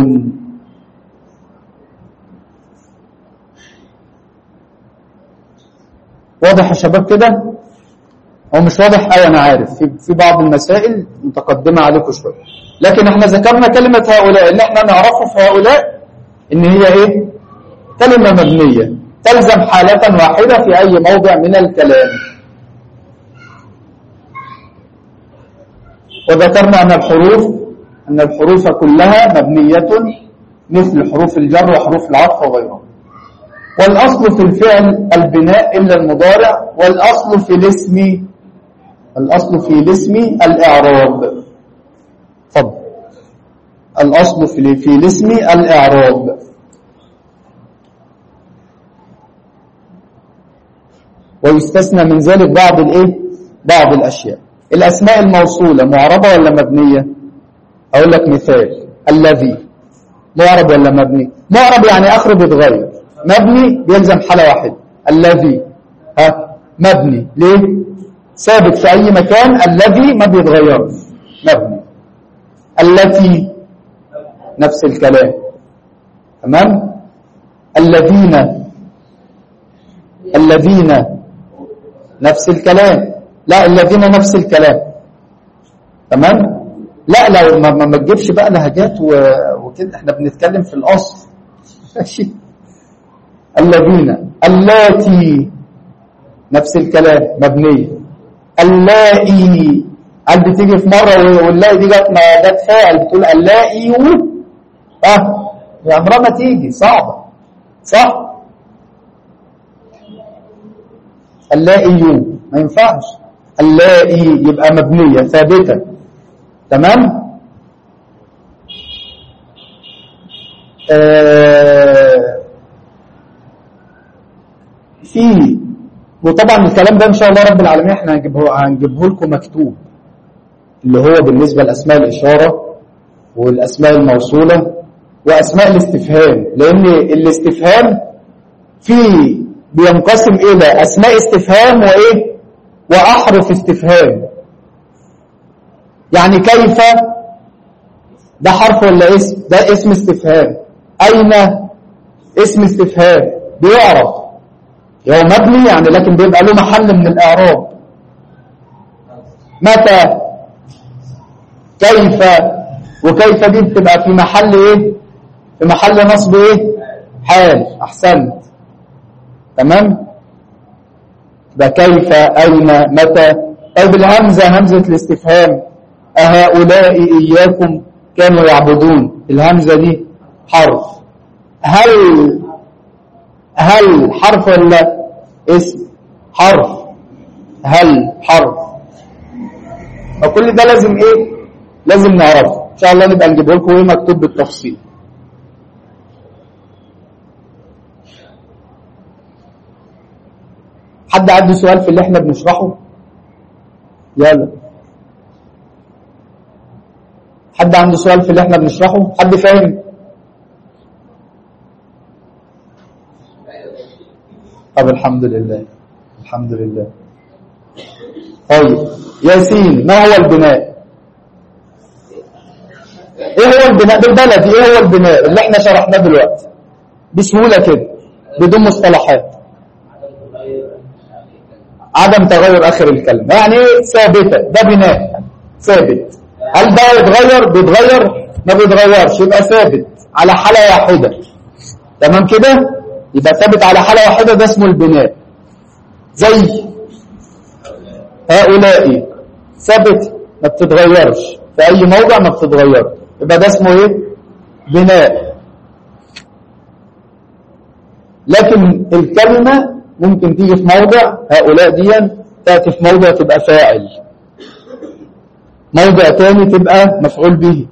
واضح يا شباب كده هو مش واضح ايوه انا عارف في في بعض المسائل متقدمه عليكم شويه لكن احنا ذكرنا كلمه هؤلاء اللي احنا نعرفه في هؤلاء ان هي ايه كلمه مبنيه تلزم حاله واحده في اي موضع من الكلام وذكرنا ان الحروف ان الحروف كلها مبنيه مثل حروف الجر وحروف العطف وغيرها والأصل في الفعل البناء إلا المضارع والأصل في الاسم الأصل في الاسم الإعراب فضل الأصل في في الاسم الإعراب ويستثنى من ذلك بعض الإيه؟ بعض الأشياء الأسماء الموصولة معربة ولا مبنية أقول لك مثال الذي معرب ولا مبني معرب يعني آخره بيتغير مبني بيلزم حالة واحدة الذي ها مبني ليه ثابت في أي مكان الذي ما بيتغيرش مبني التي نفس الكلام تمام الذين الذين نفس الكلام لا الذين نفس الكلام تمام لا لو ما, ما تجيبش بقى لهجات وكده احنا بنتكلم في الاصل ماشي الذين اللاتي نفس الكلام مبنية اللائي هل بتيجي في مرة واللائي دي جت ما جت فاعل بتقول اللائي و اه يا عمرها ما تيجي صعبة صح اللائي ما ينفعش اللائي يبقى مبنية ثابتة تمام آه في وطبعا الكلام ده ان شاء الله رب العالمين احنا هنجيبه هنجيبه لكم مكتوب اللي هو بالنسبة لأسماء الإشارة والأسماء الموصولة وأسماء الاستفهام لأن الاستفهام فيه بينقسم إلى أسماء استفهام وإيه وأحرف استفهام يعني كيف ده حرف ولا اسم ده اسم استفهام أين اسم استفهام بيعرف هو مبني يعني لكن بيبقى له محل من الإعراب متى كيف وكيف دي بتبقى في محل ايه في محل نصب ايه حال احسنت تمام ده كيف اين متى طيب الهمزه همزه الاستفهام اهؤلاء اياكم كانوا يعبدون الهمزه دي حرف هل هل حرف ولا اسم حرف هل حرف فكل ده لازم ايه لازم نعرفه ان شاء الله نبقى نجيبه لكم ايه مكتوب بالتفصيل حد عنده سؤال في اللي احنا بنشرحه يلا حد عنده سؤال في اللي احنا بنشرحه حد فاهم طب الحمد لله الحمد لله طيب ياسين ما هو البناء ايه هو البناء بالبلدي ايه هو البناء اللي احنا شرحناه دلوقتي بسهولة كده بدون مصطلحات عدم تغير اخر الكلمة يعني ايه ثابتة ده بناء ثابت هل ده يتغير بيتغير ما بيتغيرش يبقى ثابت على حالة واحدة تمام كده يبقى ثابت على حالة واحدة ده اسمه البناء زي هؤلاء ثابت ما بتتغيرش في اي موضع ما بتتغير يبقى ده اسمه ايه بناء لكن الكلمة ممكن تيجي في موضع هؤلاء دي تأتي في موضع تبقى فاعل موضع تاني تبقى مفعول به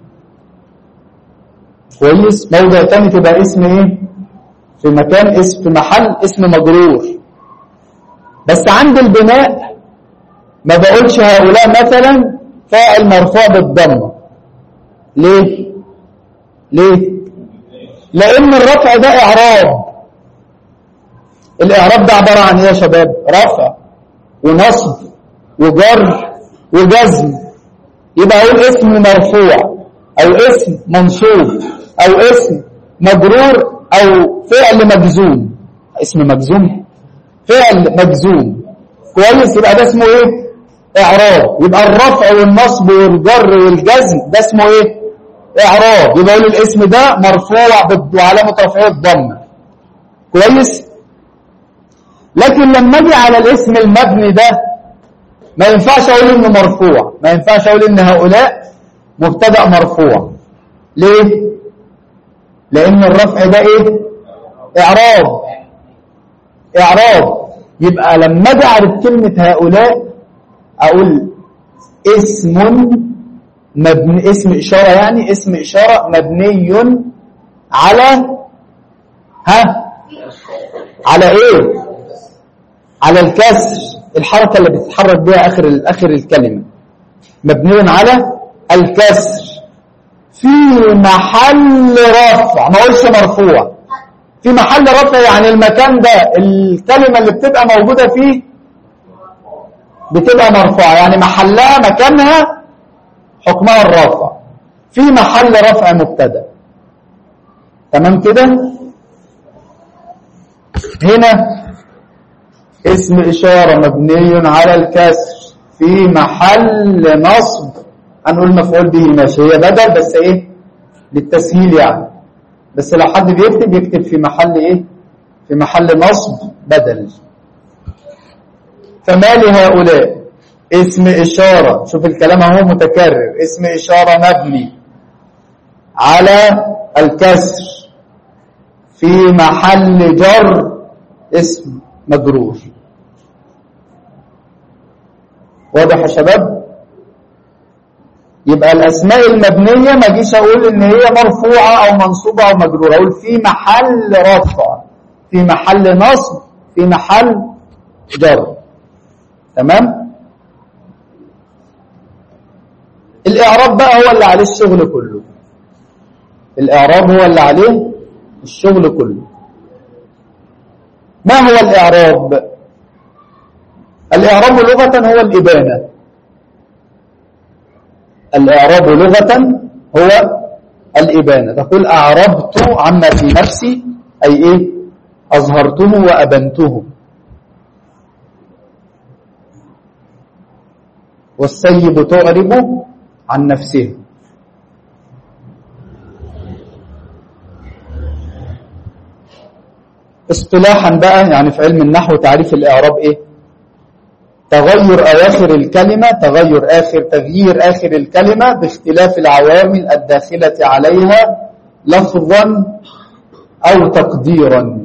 كويس موضع تاني تبقى اسم ايه في مكان اسم في محل اسم مجرور بس عند البناء ما بقولش هؤلاء مثلا فاعل مرفوع بالضمه ليه ليه لان الرفع ده اعراب الاعراب ده عباره عن ايه يا شباب رفع ونصب وجر وجزم يبقى اقول اسم مرفوع او اسم منصوب او اسم مجرور او فعل مجزوم اسم مجزوم فعل مجزوم كويس يبقى ده اسمه ايه اعراب يبقى الرفع والنصب والجر والجزم ده اسمه ايه اعراب يبقى يقول الاسم ده مرفوع وعلامه رفعه الضمه كويس لكن لما اجي على الاسم المبني ده ما ينفعش اقول انه مرفوع ما ينفعش اقول ان هؤلاء مبتدا مرفوع ليه لان الرفع ده ايه اعراب اعراب يبقى لما اجي اعرف كلمه هؤلاء اقول اسم مبني اسم اشاره يعني اسم اشاره مبني على ها على ايه على الكسر الحركه اللي بتتحرك بها اخر اخر الكلمه مبني على الكسر في محل رفع ما اقولش مرفوع في محل رفع يعني المكان ده الكلمه اللي بتبقى موجوده فيه بتبقى مرفوعه يعني محلها مكانها حكمها الرفع في محل رفع مبتدا تمام كده هنا اسم إشارة مبني على الكسر في محل نصب هنقول مفعول به ماشي هي بدل بس ايه للتسهيل يعني بس لو حد بيكتب يكتب في محل ايه في محل نصب بدل فما لهؤلاء اسم إشارة شوف الكلام اهو متكرر اسم إشارة مبني على الكسر في محل جر اسم مجرور واضح يا شباب يبقى الأسماء المبنية ما جيش أقول إن هي مرفوعة أو منصوبة أو مجرورة أقول في محل رفع في محل نصب في محل جر تمام الإعراب بقى هو اللي عليه الشغل كله الإعراب هو اللي عليه الشغل كله ما هو الإعراب الإعراب لغة هو الإبانة الإعراب لغة هو الإبانة تقول أعربت عما في نفسي أي إيه أظهرته وأبنته والسيب تعرب عن نفسه اصطلاحا بقى يعني في علم النحو تعريف الإعراب إيه تغير أواخر الكلمة تغير آخر تغيير آخر الكلمة باختلاف العوامل الداخلة عليها لفظا أو تقديرا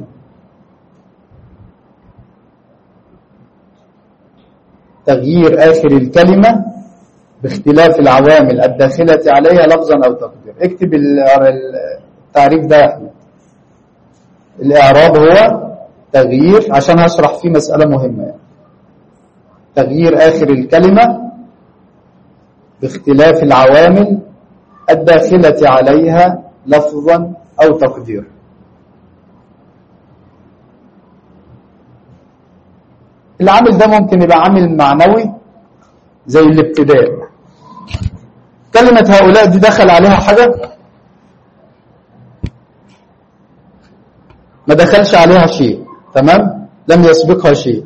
تغيير آخر الكلمة باختلاف العوامل الداخلة عليها لفظا أو تقديرا اكتب التعريف ده يا أحمد الإعراب هو تغيير عشان هشرح فيه مسألة مهمة يعني. تغيير آخر الكلمة باختلاف العوامل الداخلة عليها لفظا أو تقديرا العامل ده ممكن يبقى عامل معنوي زي الابتداء كلمة هؤلاء دي دخل عليها حاجة ما دخلش عليها شيء تمام لم يسبقها شيء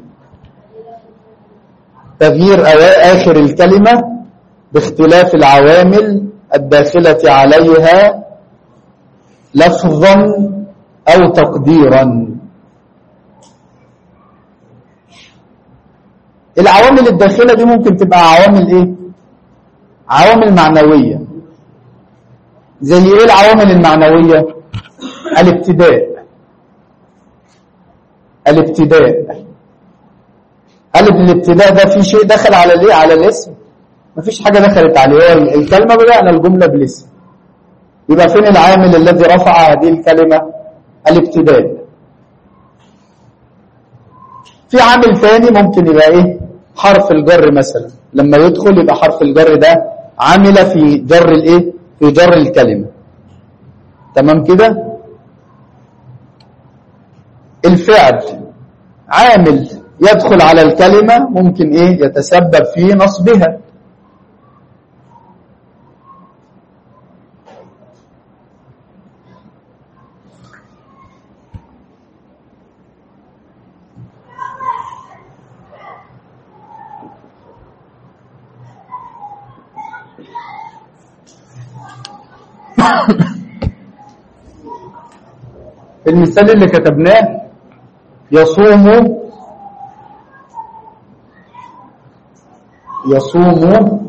تغيير آخر الكلمة باختلاف العوامل الداخلة عليها لفظا أو تقديرا العوامل الداخلة دي ممكن تبقى عوامل ايه عوامل معنوية زي ايه العوامل المعنوية الابتداء الابتداء قلب الابتداء ده في شيء دخل على الايه على الاسم مفيش حاجة دخلت عليه هو الكلمة بدأنا الجملة بالاسم يبقى فين العامل الذي رفع هذه الكلمة الابتداء في عامل ثاني ممكن يبقى ايه حرف الجر مثلا لما يدخل يبقى حرف الجر ده عامل في جر الايه في جر الكلمة تمام كده الفعل عامل يدخل على الكلمة ممكن ايه يتسبب في نصبها المثال اللي كتبناه يصوم يصوم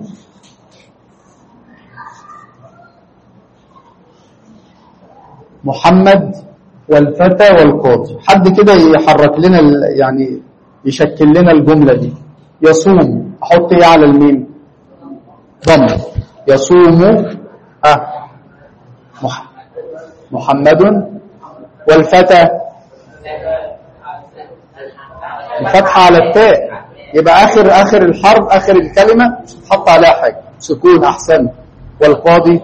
محمد والفتى والقاضي حد كده يحرك لنا يعني يشكل لنا الجملة دي يصوم احط ايه على الميم ضم يصوم اه محمد والفتى الفتحة على التاء يبقى آخر آخر الحرف آخر الكلمة مش تحط عليها حاجة سكون أحسن والقاضي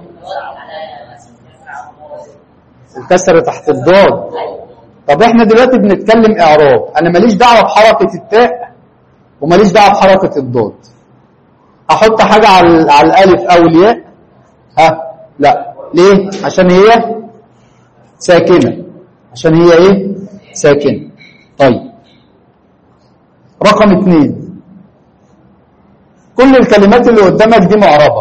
الكسر تحت الضاد طب احنا دلوقتي بنتكلم إعراب أنا ماليش دعوة بحركة التاء وماليش دعوة بحركة الضاد أحط حاجة على على الألف أو الياء ها لا ليه عشان هي ساكنة عشان هي ايه ساكنة طيب رقم اثنين كل الكلمات اللي قدامك دي معربة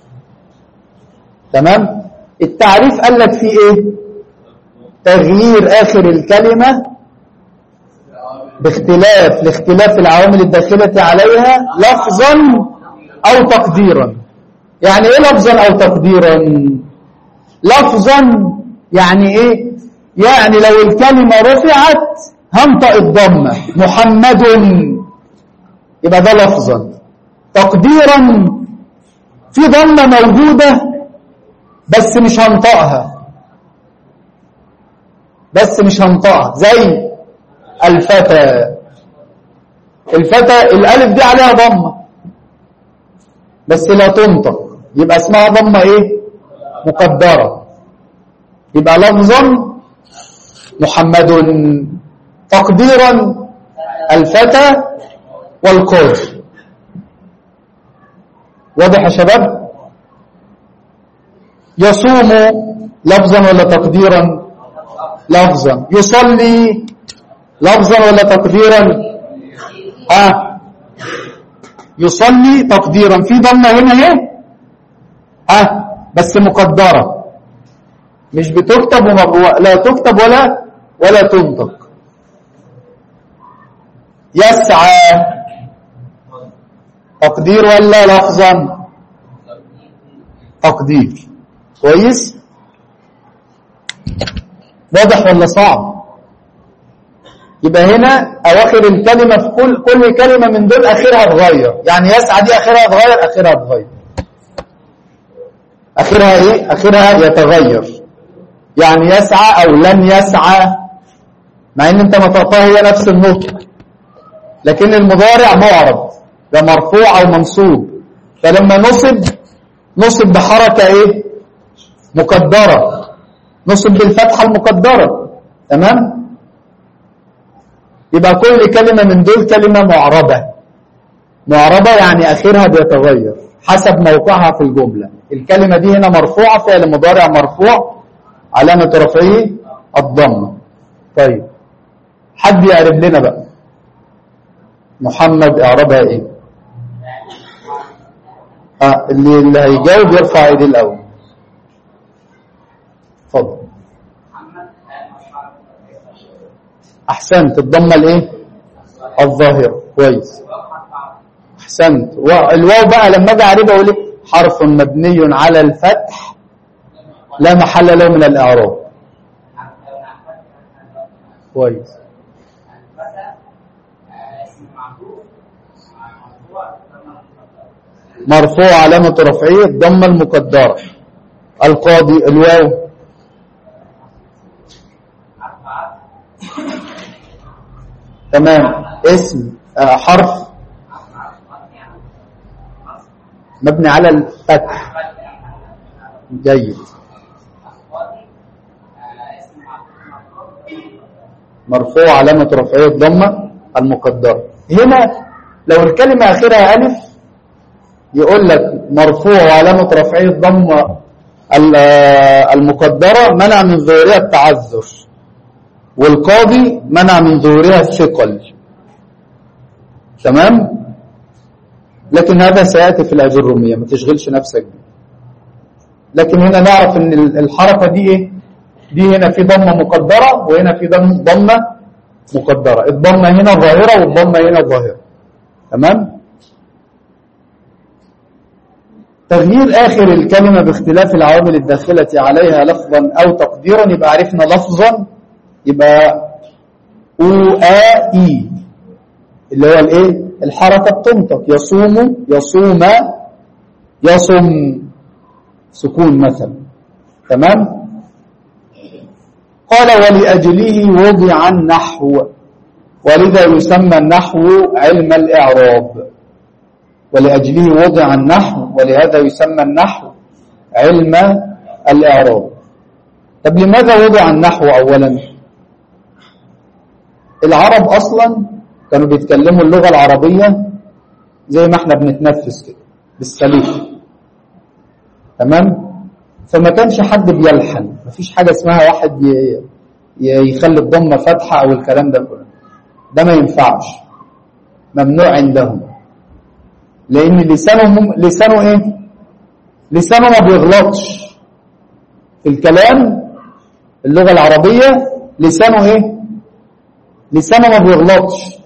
تمام التعريف قال لك فيه ايه تغيير اخر الكلمة باختلاف لاختلاف العوامل الداخلة عليها لفظا او تقديرا يعني ايه لفظا او تقديرا لفظا يعني ايه يعني لو الكلمة رفعت هنطق الضمة محمد يبقى ده لفظا تقديرا في ضمة موجودة بس مش هنطقها بس مش هنطقها زي الفتى الفتى الالف دي عليها ضمة بس لا تنطق يبقى اسمها ضمة ايه مقدرة يبقى لفظا محمد تقديرا الفتى والقاضي واضح يا شباب يصوم لفظا ولا تقديرا لفظا يصلي لفظا ولا تقديرا اه يصلي تقديرا في ضمه هنا اهي اه بس مقدره مش بتكتب وما لا تكتب ولا ولا تنطق يسعى تقدير ولا لفظا تقدير كويس واضح ولا صعب يبقى هنا اواخر الكلمه في كل كل كلمه من دول اخرها اتغير يعني يسعى دي اخرها اتغير اخرها اتغير اخرها ايه اخرها يتغير يعني يسعى او لن يسعى مع ان انت نطقتها هي نفس النطق لكن المضارع معرض ده مرفوع او منصوب فلما نصب نصب بحركه ايه مقدره نصب بالفتحه المقدره تمام يبقى كل كلمه من دول كلمه معربه معربه يعني اخرها بيتغير حسب موقعها في الجمله الكلمه دي هنا مرفوعه فعل مضارع مرفوع علامه رفعه الضمه طيب حد يعرف لنا بقى محمد اعربها ايه آه اللي, اللي هيجاوب يرفع ايديه الاول اتفضل احسنت الضمه الايه الظاهره كويس احسنت الواو بقى لما اجي اعربها اقول ايه حرف مبني على الفتح لا محل له من الاعراب كويس مرفوع علامة رفعية الضمة المقدرة القاضي الواو تمام اسم آه حرف مبني على الفتح جيد مرفوع علامة رفعية الضمة المقدرة هنا لو الكلمة آخرها ألف يقول لك مرفوع علامة رفعية الضمة المقدرة منع من ظهورها التعذر والقاضي منع من ظهورها الثقل تمام لكن هذا سيأتي في الأجرمية ما تشغلش نفسك بيه لكن هنا نعرف ان الحركة دي ايه دي هنا في ضمة مقدرة وهنا في ضمة مقدرة الضمة هنا ظاهرة والضمة هنا ظاهرة تمام تغيير آخر الكلمة باختلاف العوامل الداخلة عليها لفظا أو تقديرا يبقى عرفنا لفظا يبقى او آ إي اللي هو الايه الحركة بتنطق يصوم يصوم يصم سكون مثلا تمام قال ولأجله وضع النحو ولذا يسمى النحو علم الإعراب ولأجله وضع النحو ولهذا يسمى النحو علم الإعراب طب لماذا وضع النحو أولا العرب أصلا كانوا بيتكلموا اللغة العربية زي ما احنا بنتنفس كده بالسليف تمام فما كانش حد بيلحن مفيش حاجة اسمها واحد يخلي الضمة فتحة أو الكلام ده كله ده ما ينفعش ممنوع عندهم لأن لسانه مم... لسانه إيه لسانه ما بيغلطش في الكلام اللغة العربية لسانه إيه لسانه ما بيغلطش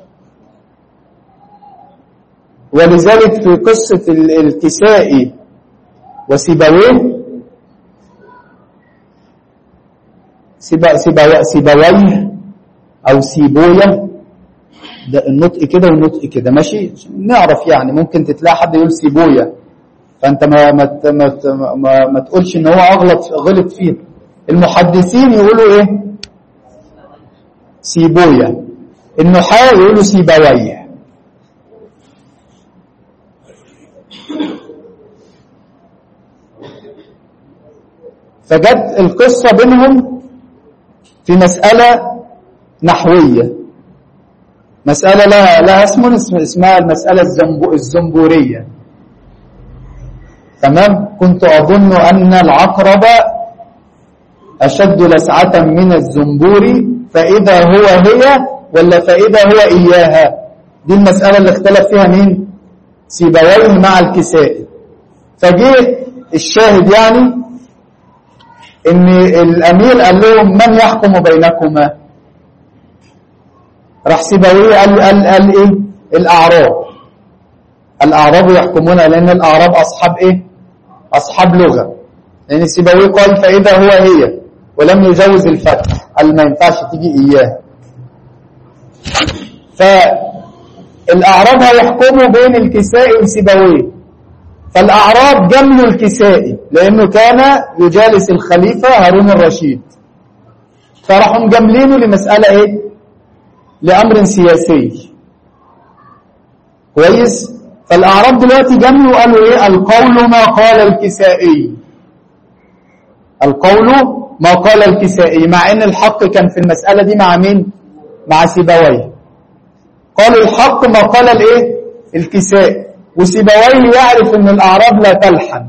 ولذلك في قصة الكسائي وسيبويه سيبا سيبا سيبويه أو سيبويه ده النطق كده والنطق كده ماشي نعرف يعني ممكن تتلاقي حد يقول سيبويه فانت ما ما ما, ما, ما تقولش ان هو اغلط غلط فيه المحدثين يقولوا ايه سيبويه النحاة يقولوا سيبويه فجت القصة بينهم في مسألة نحوية مسألة لها, لها اسم اسمها المسألة الزنبو الزنبورية تمام كنت أظن أن العقرب أشد لسعة من الزنبور فإذا هو هي ولا فإذا هو إياها دي المسألة اللي اختلف فيها مين سيبويه مع الكسائي فجه الشاهد يعني ان الامير قال لهم من يحكم بينكما راح سيبويه قال, قال, قال ايه الاعراب الاعراب يحكمون لان الاعراب اصحاب ايه اصحاب لغه لان سيبويه قال فاذا هو هي ولم يجوز الفتح قال ما ينفعش تيجي اياه فالاعراب هيحكموا بين الكسائي وسيبويه فالأعراب جملوا الكسائي لأنه كان يجالس الخليفة هارون الرشيد فراحوا مجملينه لمسألة إيه؟ لأمر سياسي كويس؟ فالأعراب دلوقتي جملوا قالوا إيه؟ القول ما قال الكسائي القول ما قال الكسائي مع إن الحق كان في المسألة دي مع مين؟ مع سيبويه قالوا الحق ما قال الإيه؟ الكسائي وسيبويه يعرف ان الاعراب لا تلحن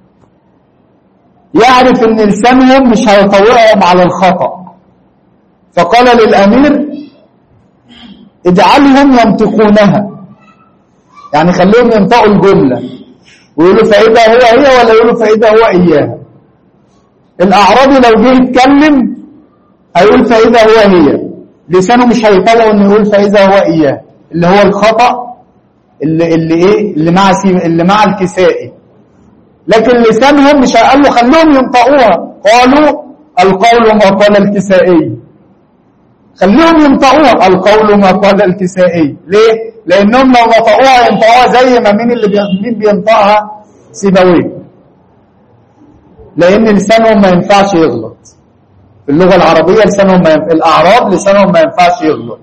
يعرف ان لسانهم مش هيطوعهم على الخطأ فقال للامير اجعلهم ينطقونها يعني خليهم ينطقوا الجملة ويقولوا فإذا هو هي ولا يقولوا فإذا هو إياها الأعرابي لو جه يتكلم هيقول فإذا هو هي لسانه مش هيطلعه انه يقول فإذا هو إياه اللي هو الخطأ اللي اللي ايه اللي مع سي اللي مع الكسائي لكن لسانهم مش قال له خلوهم ينطقوها قالوا القول ما قال الكسائي خليهم ينطقوها القول ما قال الكسائي ليه لانهم لو نطقوها ينطقوها زي ما مين اللي بي... مين بينطقها سيبويه لان لسانهم ما ينفعش يغلط في اللغه العربيه لسانهم ما ينفع الاعراب لسانهم ما ينفعش يغلط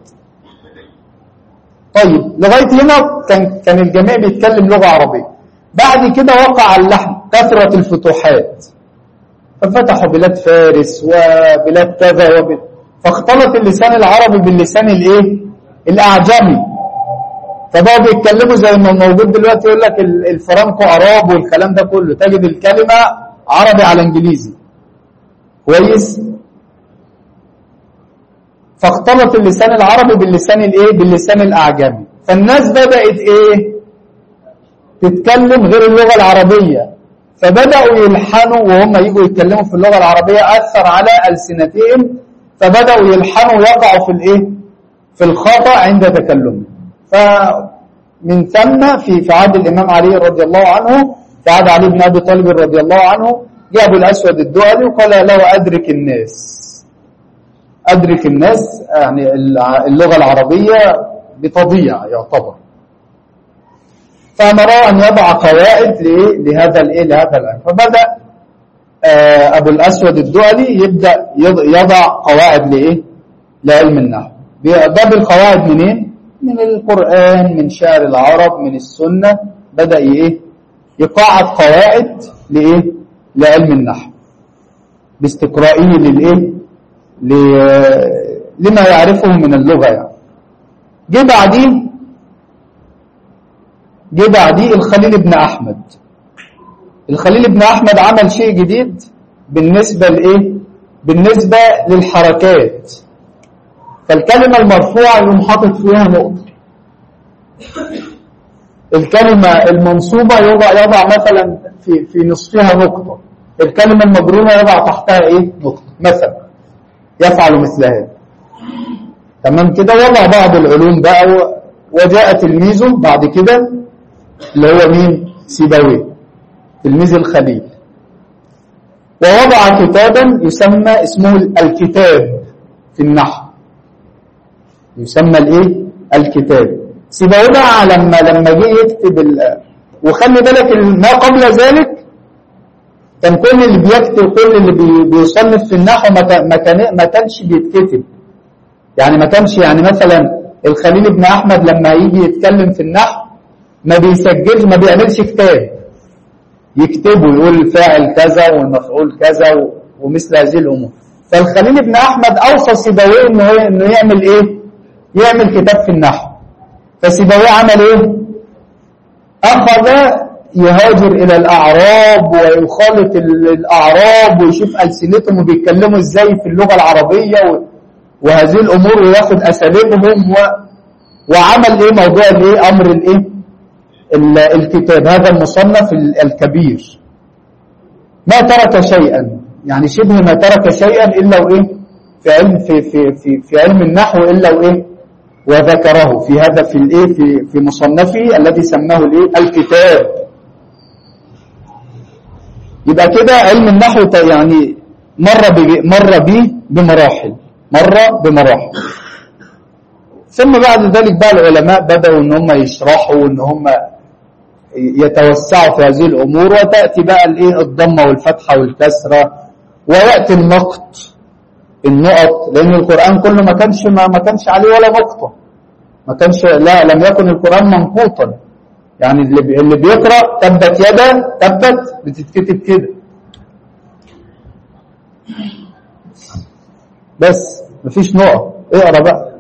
طيب لغاية هنا كان, كان الجميع بيتكلم لغة عربية بعد كده وقع اللحن كثرة الفتوحات ففتحوا بلاد فارس وبلاد كذا وبلاد فاختلط اللسان العربي باللسان الايه الاعجمي فبقوا بيتكلموا زي ما موجود دلوقتي يقول لك الفرنكو عرب والكلام ده كله تجد الكلمة عربي على انجليزي كويس فاختلط اللسان العربي باللسان الايه باللسان الاعجمي فالناس بدات ايه تتكلم غير اللغه العربيه فبداوا يلحنوا وهم يجوا يتكلموا في اللغه العربيه اثر على السنتهم فبداوا يلحنوا ويقعوا في الايه في الخطا عند تكلمهم فمن ثم في في عهد الامام علي رضي الله عنه في عهد علي بن ابي طالب رضي الله عنه جاء ابو الاسود الدؤلي وقال له ادرك الناس أدرك الناس يعني اللغة العربية بتضيع يعتبر فأمره أن يضع قواعد لهذا الإيه لهذا الأمر فبدأ أبو الأسود الدؤلي يبدأ يضع قواعد لإيه لعلم النحو جاب القواعد منين من القرآن من شعر العرب من السنة بدأ إيه يقاعد قواعد لإيه لعلم النحو باستقرائه للإيه لما يعرفه من اللغة يعني جه بعديه جه بعديه الخليل بن أحمد الخليل بن أحمد عمل شيء جديد بالنسبة لإيه بالنسبة للحركات فالكلمة المرفوعة يقوم حاطط فيها نقطة الكلمة المنصوبة يضع يضع مثلا في في نصفها نقطة الكلمة المجرورة يضع تحتها ايه نقطة مثلا يفعل مثل هذا تمام كده وضع بعض العلوم بقى وجاء تلميذه بعد كده اللي هو مين سيبويه تلميذ الخليل ووضع كتابا يسمى اسمه الكتاب في النحو يسمى الايه الكتاب سيبويه بقى لما لما جه يكتب ال... وخلي بالك ما قبل ذلك كان كل اللي بيكتب كل اللي بي بيصنف في النحو ما كان ما كانش بيتكتب يعني ما كانش يعني مثلا الخليل بن احمد لما يجي يتكلم في النحو ما بيسجلش ما بيعملش كتاب يكتبه يقول الفاعل كذا والمفعول كذا ومثل هذه الأمور فالخليل بن أحمد أوصى سيبويه إنه, إنه يعمل إيه يعمل كتاب في النحو فسيبويه عمل إيه أخذ يهاجر إلى الأعراب ويخالط الأعراب ويشوف ألسنتهم وبيتكلموا إزاي في اللغة العربية وهذه الأمور وياخد أساليبهم و... وعمل إيه موضوع الإيه أمر الإيه الكتاب هذا المصنف الكبير ما ترك شيئا يعني شبه ما ترك شيئا إلا وإيه في علم في في في, في علم النحو إلا وإيه وذكره في هذا في الإيه في في مصنفه الذي سماه الإيه الكتاب يبقى كده علم النحو يعني مر مر به بمراحل مر بمراحل ثم بعد ذلك بقى العلماء بدأوا ان هم يشرحوا وان هم يتوسعوا في هذه الامور وتاتي بقى الايه الضمه والفتحه والكسره وياتي النقط النقط لان القران كله ما كانش ما, ما كانش عليه ولا نقطه ما كانش لا لم يكن القران منقوطا يعني اللي اللي بيقرا تبت يدا تبت بتتكتب كده بس مفيش نقط اقرا بقى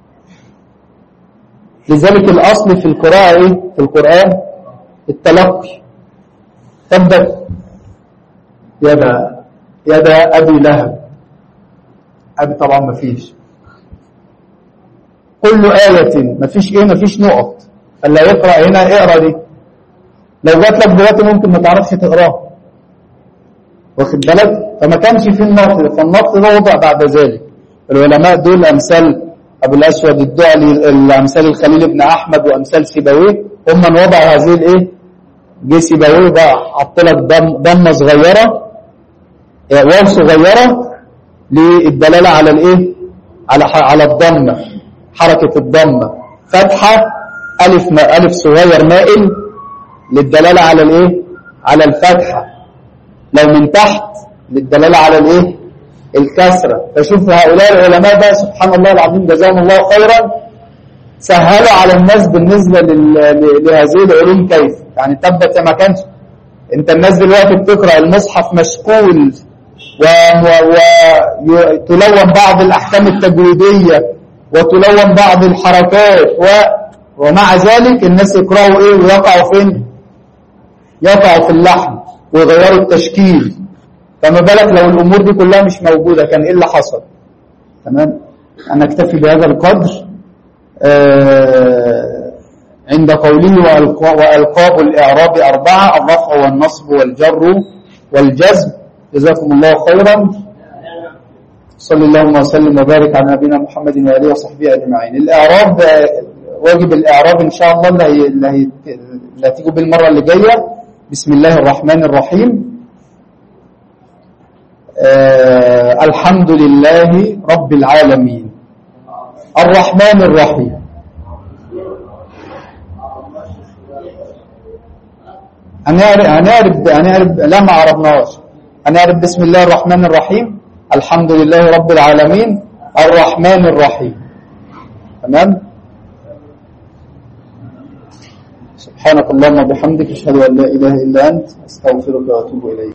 لذلك الاصل في القراءه ايه في القران التلقي تبت يدا يدا ابي لهب ابي طبعا مفيش كل آية مفيش ايه مفيش نقط اللي يقرأ هنا اقرأ دي لو جات لك دلوقتي ممكن ما تعرفش تقراها واخد بالك فما كانش في النقد فالنقد ده وضع بعد ذلك العلماء دول امثال ابو الاسود الدعلي الامثال الخليل بن احمد وامثال سيبويه هم من وضعوا هذه الايه جه سيبويه بقى حط لك ضم ضمه صغيره واو صغيره للدلاله على الايه على على الضمه حركه الضمه فتحه الف ما الف صغير مائل للدلاله على الايه على الفتحه لو من تحت للدلاله على الايه الكسره فشوف هؤلاء العلماء بقى سبحان الله العظيم جزاهم الله خيرا سهلوا على الناس بالنسبه لهذه العلوم كيف يعني تبت ما كانش انت الناس دلوقتي بتقرا المصحف مشكول وتلون بعض الاحكام التجويديه وتلون بعض الحركات و ومع ذلك الناس يقرأوا ايه ويقعوا فين يقعوا في اللحم ويغيروا التشكيل فما بالك لو الامور دي كلها مش موجودة كان ايه اللي حصل تمام انا اكتفي بهذا القدر آه عند قوله والقاب الاعراب اربعة الرفع والنصب والجر والجزم جزاكم الله خيرا صلى اللهم وسلم وبارك على نبينا محمد واله وصحبه اجمعين الاعراب واجب الإعراب إن شاء الله اللي, هي اللي, هي اللي هتيجوا بالمرة اللي جاية بسم الله الرحمن الرحيم آه الحمد لله رب العالمين الرحمن الرحيم هنعرف هنعرف هنعرف لا ما عرفناهاش هنعرف بسم الله الرحمن الرحيم الحمد لله رب العالمين الرحمن الرحيم تمام سبحانك اللهم وبحمدك اشهد ان لا اله الا انت استغفرك واتوب اليك